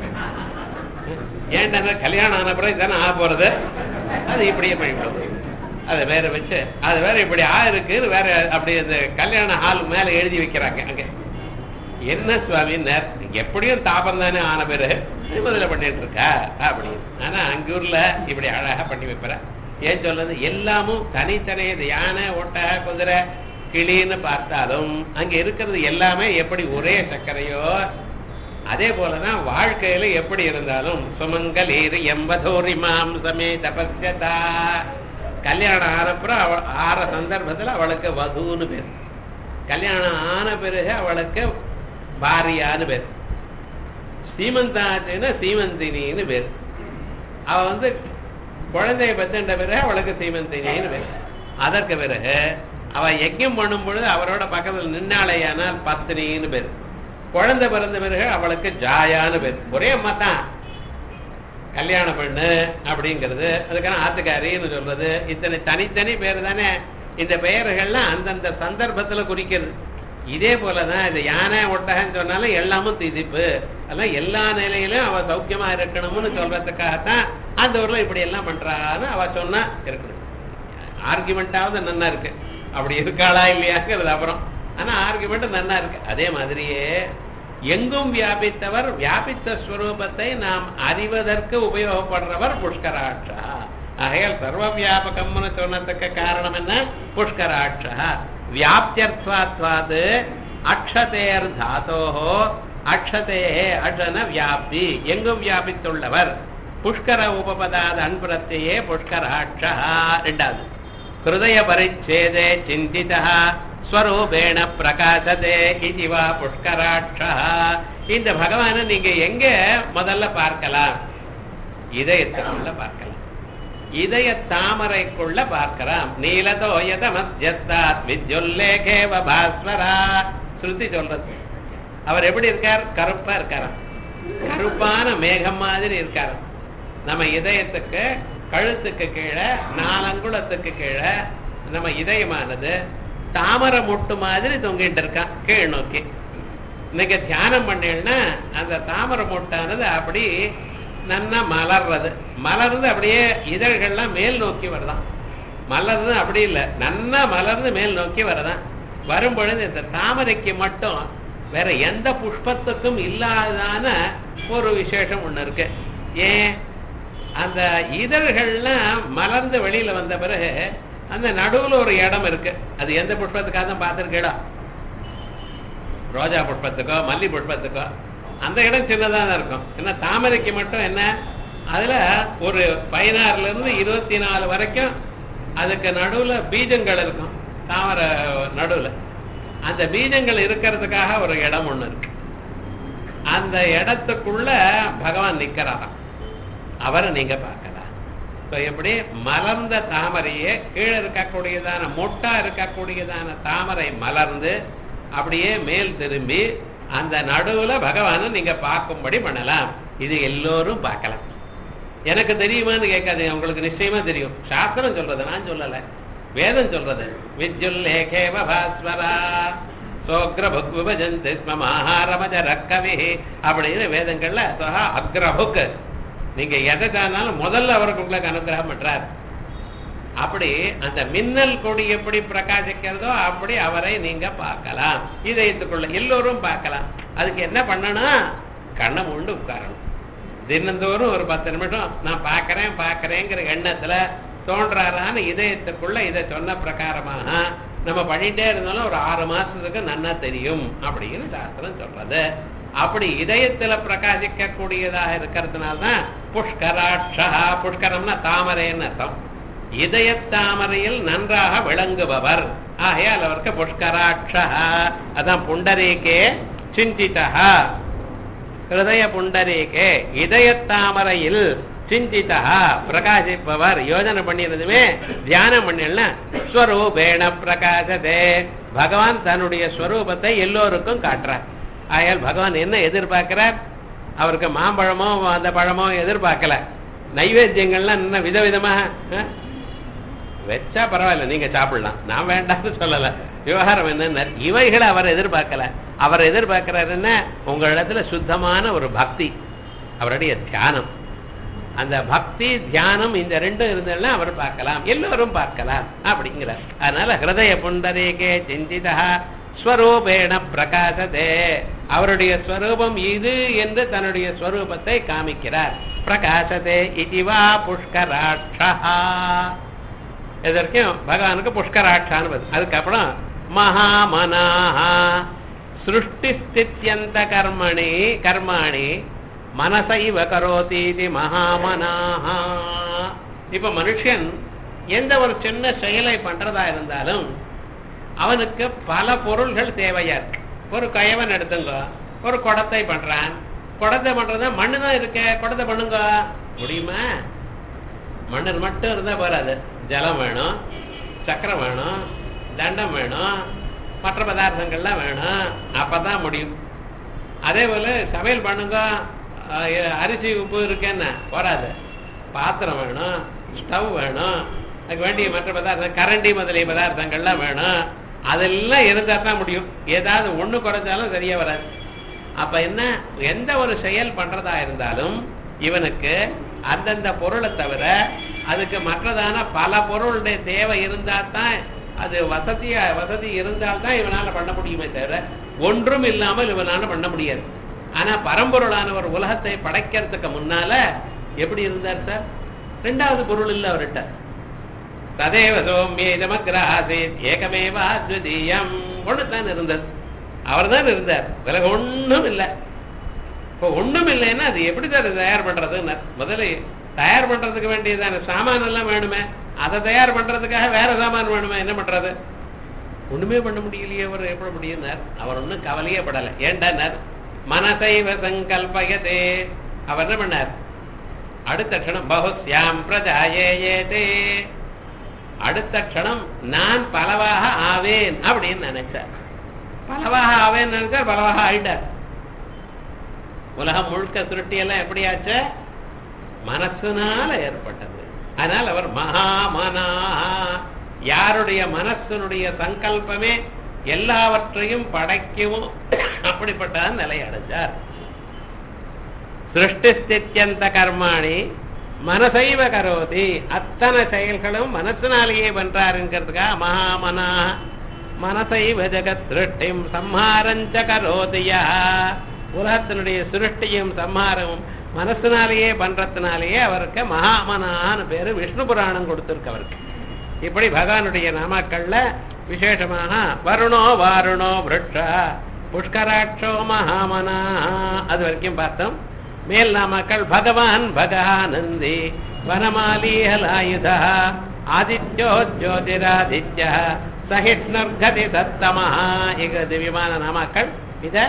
ஏன்டா கல்யாணம் ஆன பிறகு தானே ஆக போறது அது இப்படியே பண்ணிவிடும் அதை வேற வச்சு அது வேற இப்படி ஆ இருக்குன்னு வேற அப்படி அந்த கல்யாண ஹால் மேல எழுதி வைக்கிறாங்க அங்க என்ன சுவாமி எப்படியும் தாபம் தானே ஆன பேரு முதல்ல பண்ணிட்டு இருக்கா அப்படின்னு ஆனா அங்க ஊர்ல இப்படி அழகா பண்ணி வைப்பற ஏன் சொல்றது எல்லாமும் தனித்தனி இது யானை ஒட்டகை குதிரை கிளின்னு பார்த்தாலும் அங்க இருக்கிறது எல்லாமே எப்படி ஒரே சர்க்கரையோ அதே போலதான் வாழ்க்கையில எப்படி இருந்தாலும் சுமங்கலீர் எம்பதோரி மாம் சமே தபஸ்யதா கல்யாணம் ஆனப்புறம் அவ ஆற சந்தர்ப்பத்துல அவளுக்கு வதுன்னு பேர் கல்யாணம் ஆன பிறகு அவளுக்கு பாரியான்னு பேர் சீமந்தாச்சுன்னா சீமந்தினின்னு பேர் அவ வந்து குழந்தைய பத்துன்ற பிறகு அவளுக்கு சீமந்தினின்னு பேர் அதற்கு பிறகு அவ யஜ்யம் பண்ணும் பொழுது அவரோட பக்கத்தில் நின்னாளையானால் பத்தினின்னு பேர் குழந்தை பிறந்த பிறகு அவளுக்கு ஜாயான்னு பேர் ஒரே அம்மா தான் கல்யாணம் பண்ணு அப்படிங்கிறது அதுக்கான ஆத்துக்காரின்னு சொல்றது இத்தனை தனித்தனி பேர் தானே இந்த பெயர்கள்லாம் அந்தந்த சந்தர்ப்பத்துல குறிக்கிறது இதே போலதான் இது யானை ஒட்டகன்னு சொன்னாலும் எல்லாமும் திதிப்பு அதெல்லாம் எல்லா நிலையிலும் அவ சௌக்கியமா இருக்கணும்னு சொல்றதுக்காகத்தான் அந்த ஊர்ல இப்படி எல்லாம் பண்றான்னு அவ சொன்னா இருக்கணும் ஆர்குமெண்டாவது நல்லா இருக்கு அப்படி இருக்காளா இல்லையாங்கிறது அப்புறம் ஆனா ஆர்குமெண்ட் நன்னா இருக்கு அதே மாதிரியே எங்கும் வியாபித்தவர் வியாபித்த ஸ்வரூபத்தை நாம் அறிவதற்கு உபயோகப்படுறவர் புஷ்கராட்சா ஆகையால் சர்வ வியாபகம்னு சொன்னதுக்கு காரணம் என்ன புஷ்கராட்சா வியாப்தியர்த்வாத்வாது அக்ஷதேர் தாத்தோஹோ அக்ஷதே அஷன வியாப்தி எங்கும் வியாபித்துள்ளவர் புஷ்கர உபபதாத அன்புரத்தையே புஷ்கராட்சா ரெண்டாவது ஹிருதய பரிச்சேதே சிந்திதா ஸ்வரூபேண பிரகாசதே இதுவா புஷ்கராட்சா இந்த பகவானை நீங்க எங்க முதல்ல பார்க்கலாம் இதயத்துக்குள்ள பார்க்கலாம் இதய தாமரைக்குள்ள பார்க்கலாம் நீலதோயத மத்தியஸ்தாத் வித்யுல்லேகேவ பாஸ்வரா ஸ்ருதி சொல்றது அவர் எப்படி இருக்கார் கருப்பா இருக்காராம் கருப்பான மேகம் மாதிரி இருக்காராம் நம்ம இதயத்துக்கு கழுத்துக்கு கீழே நாலங்குளத்துக்கு கீழே நம்ம இதயமானது தாமரை மொட்டு மாதிரி தொங்கிட்டு இருக்கான் கீழ் நோக்கி இன்னைக்கு தியானம் பண்ணீங்கன்னா அந்த தாமரை மொட்டானது அப்படி நன்னா மலர்றது மலர்ந்து அப்படியே இதழ்கள்லாம் மேல் நோக்கி வருதான் மலர்ந்து அப்படி இல்லை நன்னா மலர்ந்து மேல் நோக்கி வரதான் வரும் பொழுது இந்த தாமரைக்கு மட்டும் வேற எந்த புஷ்பத்துக்கும் இல்லாதான ஒரு விசேஷம் ஒண்ணு இருக்கு ஏன் அந்த இதழ்கள்லாம் மலர்ந்து வெளியில வந்த பிறகு அந்த நடுவுல ஒரு இடம் இருக்கு அது எந்த புஷ்பத்துக்காக தான் பார்த்துருக்கேடா ரோஜா புஷ்பத்துக்கோ மல்லி புஷ்பத்துக்கோ அந்த இடம் சின்னதாக தான் இருக்கும் ஏன்னா தாமரைக்கு மட்டும் என்ன அதுல ஒரு பதினாறுல இருந்து இருபத்தி நாலு வரைக்கும் அதுக்கு நடுவுல பீஜங்கள் இருக்கும் தாமரை நடுவுல அந்த பீஜங்கள் இருக்கிறதுக்காக ஒரு இடம் ஒண்ணு இருக்கு அந்த இடத்துக்குள்ள பகவான் நிக்கிறாராம் அவரை நீங்க பார்க்கலாம் இப்போ எப்படி மலர்ந்த தாமரையே கீழே இருக்கக்கூடியதான மொட்டா இருக்கக்கூடியதான தாமரை மலர்ந்து அப்படியே மேல் திரும்பி அந்த நடுவுல பகவானை நீங்க பார்க்கும்படி பண்ணலாம் இது எல்லோரும் பார்க்கலாம் எனக்கு தெரியுமான்னு கேட்காதீங்க உங்களுக்கு நிச்சயமா தெரியும் சாஸ்திரம் சொல்றது நான் சொல்லல வேதம் சொல்றது வித்யுல்லேகேவ பாஸ்வரா சோக்ரபுக் விபஜந்தி ஸ்ம மகாரமஜ ரக்கவி அப்படின்னு வேதங்கள்ல சஹா அக்ரபுக் நீங்க எதை தானாலும் முதல்ல அவருக்கு உங்களுக்கு அனுகிரகம் பண்றார் அப்படி அந்த மின்னல் கொடி எப்படி பிரகாசிக்கிறதோ அப்படி அவரை நீங்க பார்க்கலாம் இதயத்துக்குள்ள எல்லோரும் பார்க்கலாம் அதுக்கு என்ன பண்ணணும் கண்ணை மூண்டு உட்காரணும் தினந்தோறும் ஒரு பத்து நிமிஷம் நான் பார்க்கறேன் பார்க்கறேங்கிற எண்ணத்துல தோன்றாரான்னு இதயத்துக்குள்ள இதை சொன்ன பிரகாரமாக நம்ம பண்ணிட்டே இருந்தாலும் ஒரு ஆறு மாசத்துக்கு நன்னா தெரியும் அப்படின்னு சாஸ்திரம் சொல்றது அப்படி இதயத்துல பிரகாசிக்க கூடியதாக இருக்கிறதுனால்தான் புஷ்கராட்சா புஷ்கரம்னா தாமரைன்னு அர்த்தம் இதய தாமரையில் நன்றாக விளங்குபவர் ஆகையால் அவருக்கு புஷ்கராட்சா அதான் புண்டரீகே சிந்திதா ஹிருதய புண்டரீகே இதய தாமரையில் சிந்திதா பிரகாசிப்பவர் யோஜனை பண்ணியிருந்துமே தியானம் பண்ணல ஸ்வரூபேண பிரகாசதே பகவான் தன்னுடைய ஸ்வரூபத்தை எல்லோருக்கும் காட்டுறார் ஆகையால் பகவான் என்ன எதிர்பார்க்கிறார் அவருக்கு மாம்பழமோ அந்த பழமோ எதிர்பார்க்கல நைவேத்தியங்கள்லாம் என்ன விதவிதமாக வச்சா பரவாயில்ல நீங்க சாப்பிடலாம் நான் வேண்டாம்னு சொல்லல விவகாரம் என்ன இவைகளை அவர் எதிர்பார்க்கல அவர் எதிர்பார்க்கிறார் என்ன உங்களிடத்துல சுத்தமான ஒரு பக்தி அவருடைய தியானம் அந்த பக்தி தியானம் இந்த ரெண்டும் இருந்ததுன்னா அவர் பார்க்கலாம் எல்லோரும் பார்க்கலாம் அப்படிங்கிறார் அதனால ஹிருதய புண்டரேகே சிந்திதா ஸ்வரூபேண பிரகாசதே அவருடைய ஸ்வரூபம் இது என்று தன்னுடைய ஸ்வரூபத்தை காமிக்கிறார் பிரகாசதே இதுவா புஷ்கராட்சா இதற்கும் பகவானுக்கு புஷ்கராட்சான்னு வருது அதுக்கப்புறம் மகாமனாஹா சிருஷ்டி ஸ்தித்யந்த கர்மணி கர்மாணி மனசைவ கரோதீதி மகாமனாஹா இப்ப மனுஷன் எந்த ஒரு சின்ன செயலை பண்றதா இருந்தாலும் அவனுக்கு பல பொருள்கள் தேவையா இருக்கு ஒரு கயவன் எடுத்துங்க ஒரு குடத்தை பண்றான் குடத்தை பண்றது மண்ணு தான் இருக்க குடத்தை பண்ணுங்க முடியுமா மண்ணு மட்டும் இருந்தா போறாது ஜலம் வேணும் சக்கரம் வேணும் தண்டம் வேணும் மற்ற பதார்த்தங்கள்லாம் வேணும் அப்பதான் முடியும் அதே போல சமையல் பண்ணுங்க அஹ் அரிசி உப்பு இருக்கேன்னா போறாது பாத்திரம் வேணும் ஸ்டவ் வேணும் அதுக்கு வேண்டிய மற்ற பதார்த்தம் கரண்டி முதலிய பதார்த்தங்கள்லாம் வேணும் அதெல்லாம் இருந்தா தான் முடியும் ஏதாவது ஒண்ணு குறைஞ்சாலும் சரியா வராது அப்ப என்ன எந்த ஒரு செயல் பண்றதா இருந்தாலும் இவனுக்கு அந்தந்த பொருளை தவிர அதுக்கு மற்றதான பல பொருளுடைய தேவை இருந்தா தான் அது வசதி வசதி இருந்தால்தான் இவனால பண்ண முடியுமே தவிர ஒன்றும் இல்லாமல் இவனால பண்ண முடியாது ஆனா பரம்பொருளானவர் உலகத்தை படைக்கிறதுக்கு முன்னால எப்படி இருந்தார் சார் ரெண்டாவது பொருள் இல்லை அவர்கிட்ட ததேவ சோமியேதமக்ராசேத் ஏகமேவா அத்விதீயம் ஒன்று தான் இருந்தது அவர் தான் இருந்தார் விலக ஒண்ணும் இல்லை இப்போ ஒண்ணும் இல்லைன்னா அது எப்படி சார் தயார் பண்றதுன்னு முதல்ல தயார் பண்றதுக்கு வேண்டியதான சாமான் எல்லாம் வேணுமே அதை தயார் பண்றதுக்காக வேற சாமான் வேணுமே என்ன பண்றது ஒண்ணுமே பண்ண முடியலையே அவர் எப்படி முடியும்னார் அவர் ஒன்றும் கவலையே படலை ஏண்டானார் மனசைவ சங்கல்பயதே அவர் என்ன பண்ணார் அடுத்த க்ஷணம் பகுஸ்யாம் பிரஜாயேதே அடுத்த க்ஷணம் நான் பலவாக ஆவேன் அப்படின்னு நினைச்சார் பலவாக ஆவேன் நினைச்சார் பலவாக ஆயிட்டார் உலகம் முழுக்க சுருட்டி எல்லாம் எப்படி ஆச்சு மனசுனால ஏற்பட்டது அதனால் அவர் மகாமனா யாருடைய மனசனுடைய சங்கல்பமே எல்லாவற்றையும் படைக்கவும் அப்படிப்பட்ட நிலை அடைஞ்சார் சிருஷ்டிஸ்தித்யந்த கர்மாணி மனசைவ கரோதி அத்தனை செயல்களும் மனசினாலேயே பண்றாருங்கிறதுக்காக மகாமனா மனசைவ ஜெகத் சிருஷ்டிம் சம்ஹாரஞ்ச கரோதியா உலகத்தினுடைய சிருஷ்டியும் சம்ஹாரமும் மனசினாலேயே பண்றதுனாலேயே அவருக்கு மகாமனான்னு பேரு விஷ்ணு புராணம் கொடுத்திருக்கு அவருக்கு இப்படி பகவானுடைய நாமாக்கள்ல விசேஷமாக வருணோ வாருணோ விருட்சா புஷ்கராட்சோ மகாமனா அது வரைக்கும் பார்த்தோம் மேல் நாமாக்கள் பகவான் பகானந்தி வனமாலி ஹலாயுதா ஆதித்யோ ஜோதிராதித்ய சஹிஷ்ணுர்கதி சத்தமஹா இங்க திவ்யமான நாமாக்கள் இத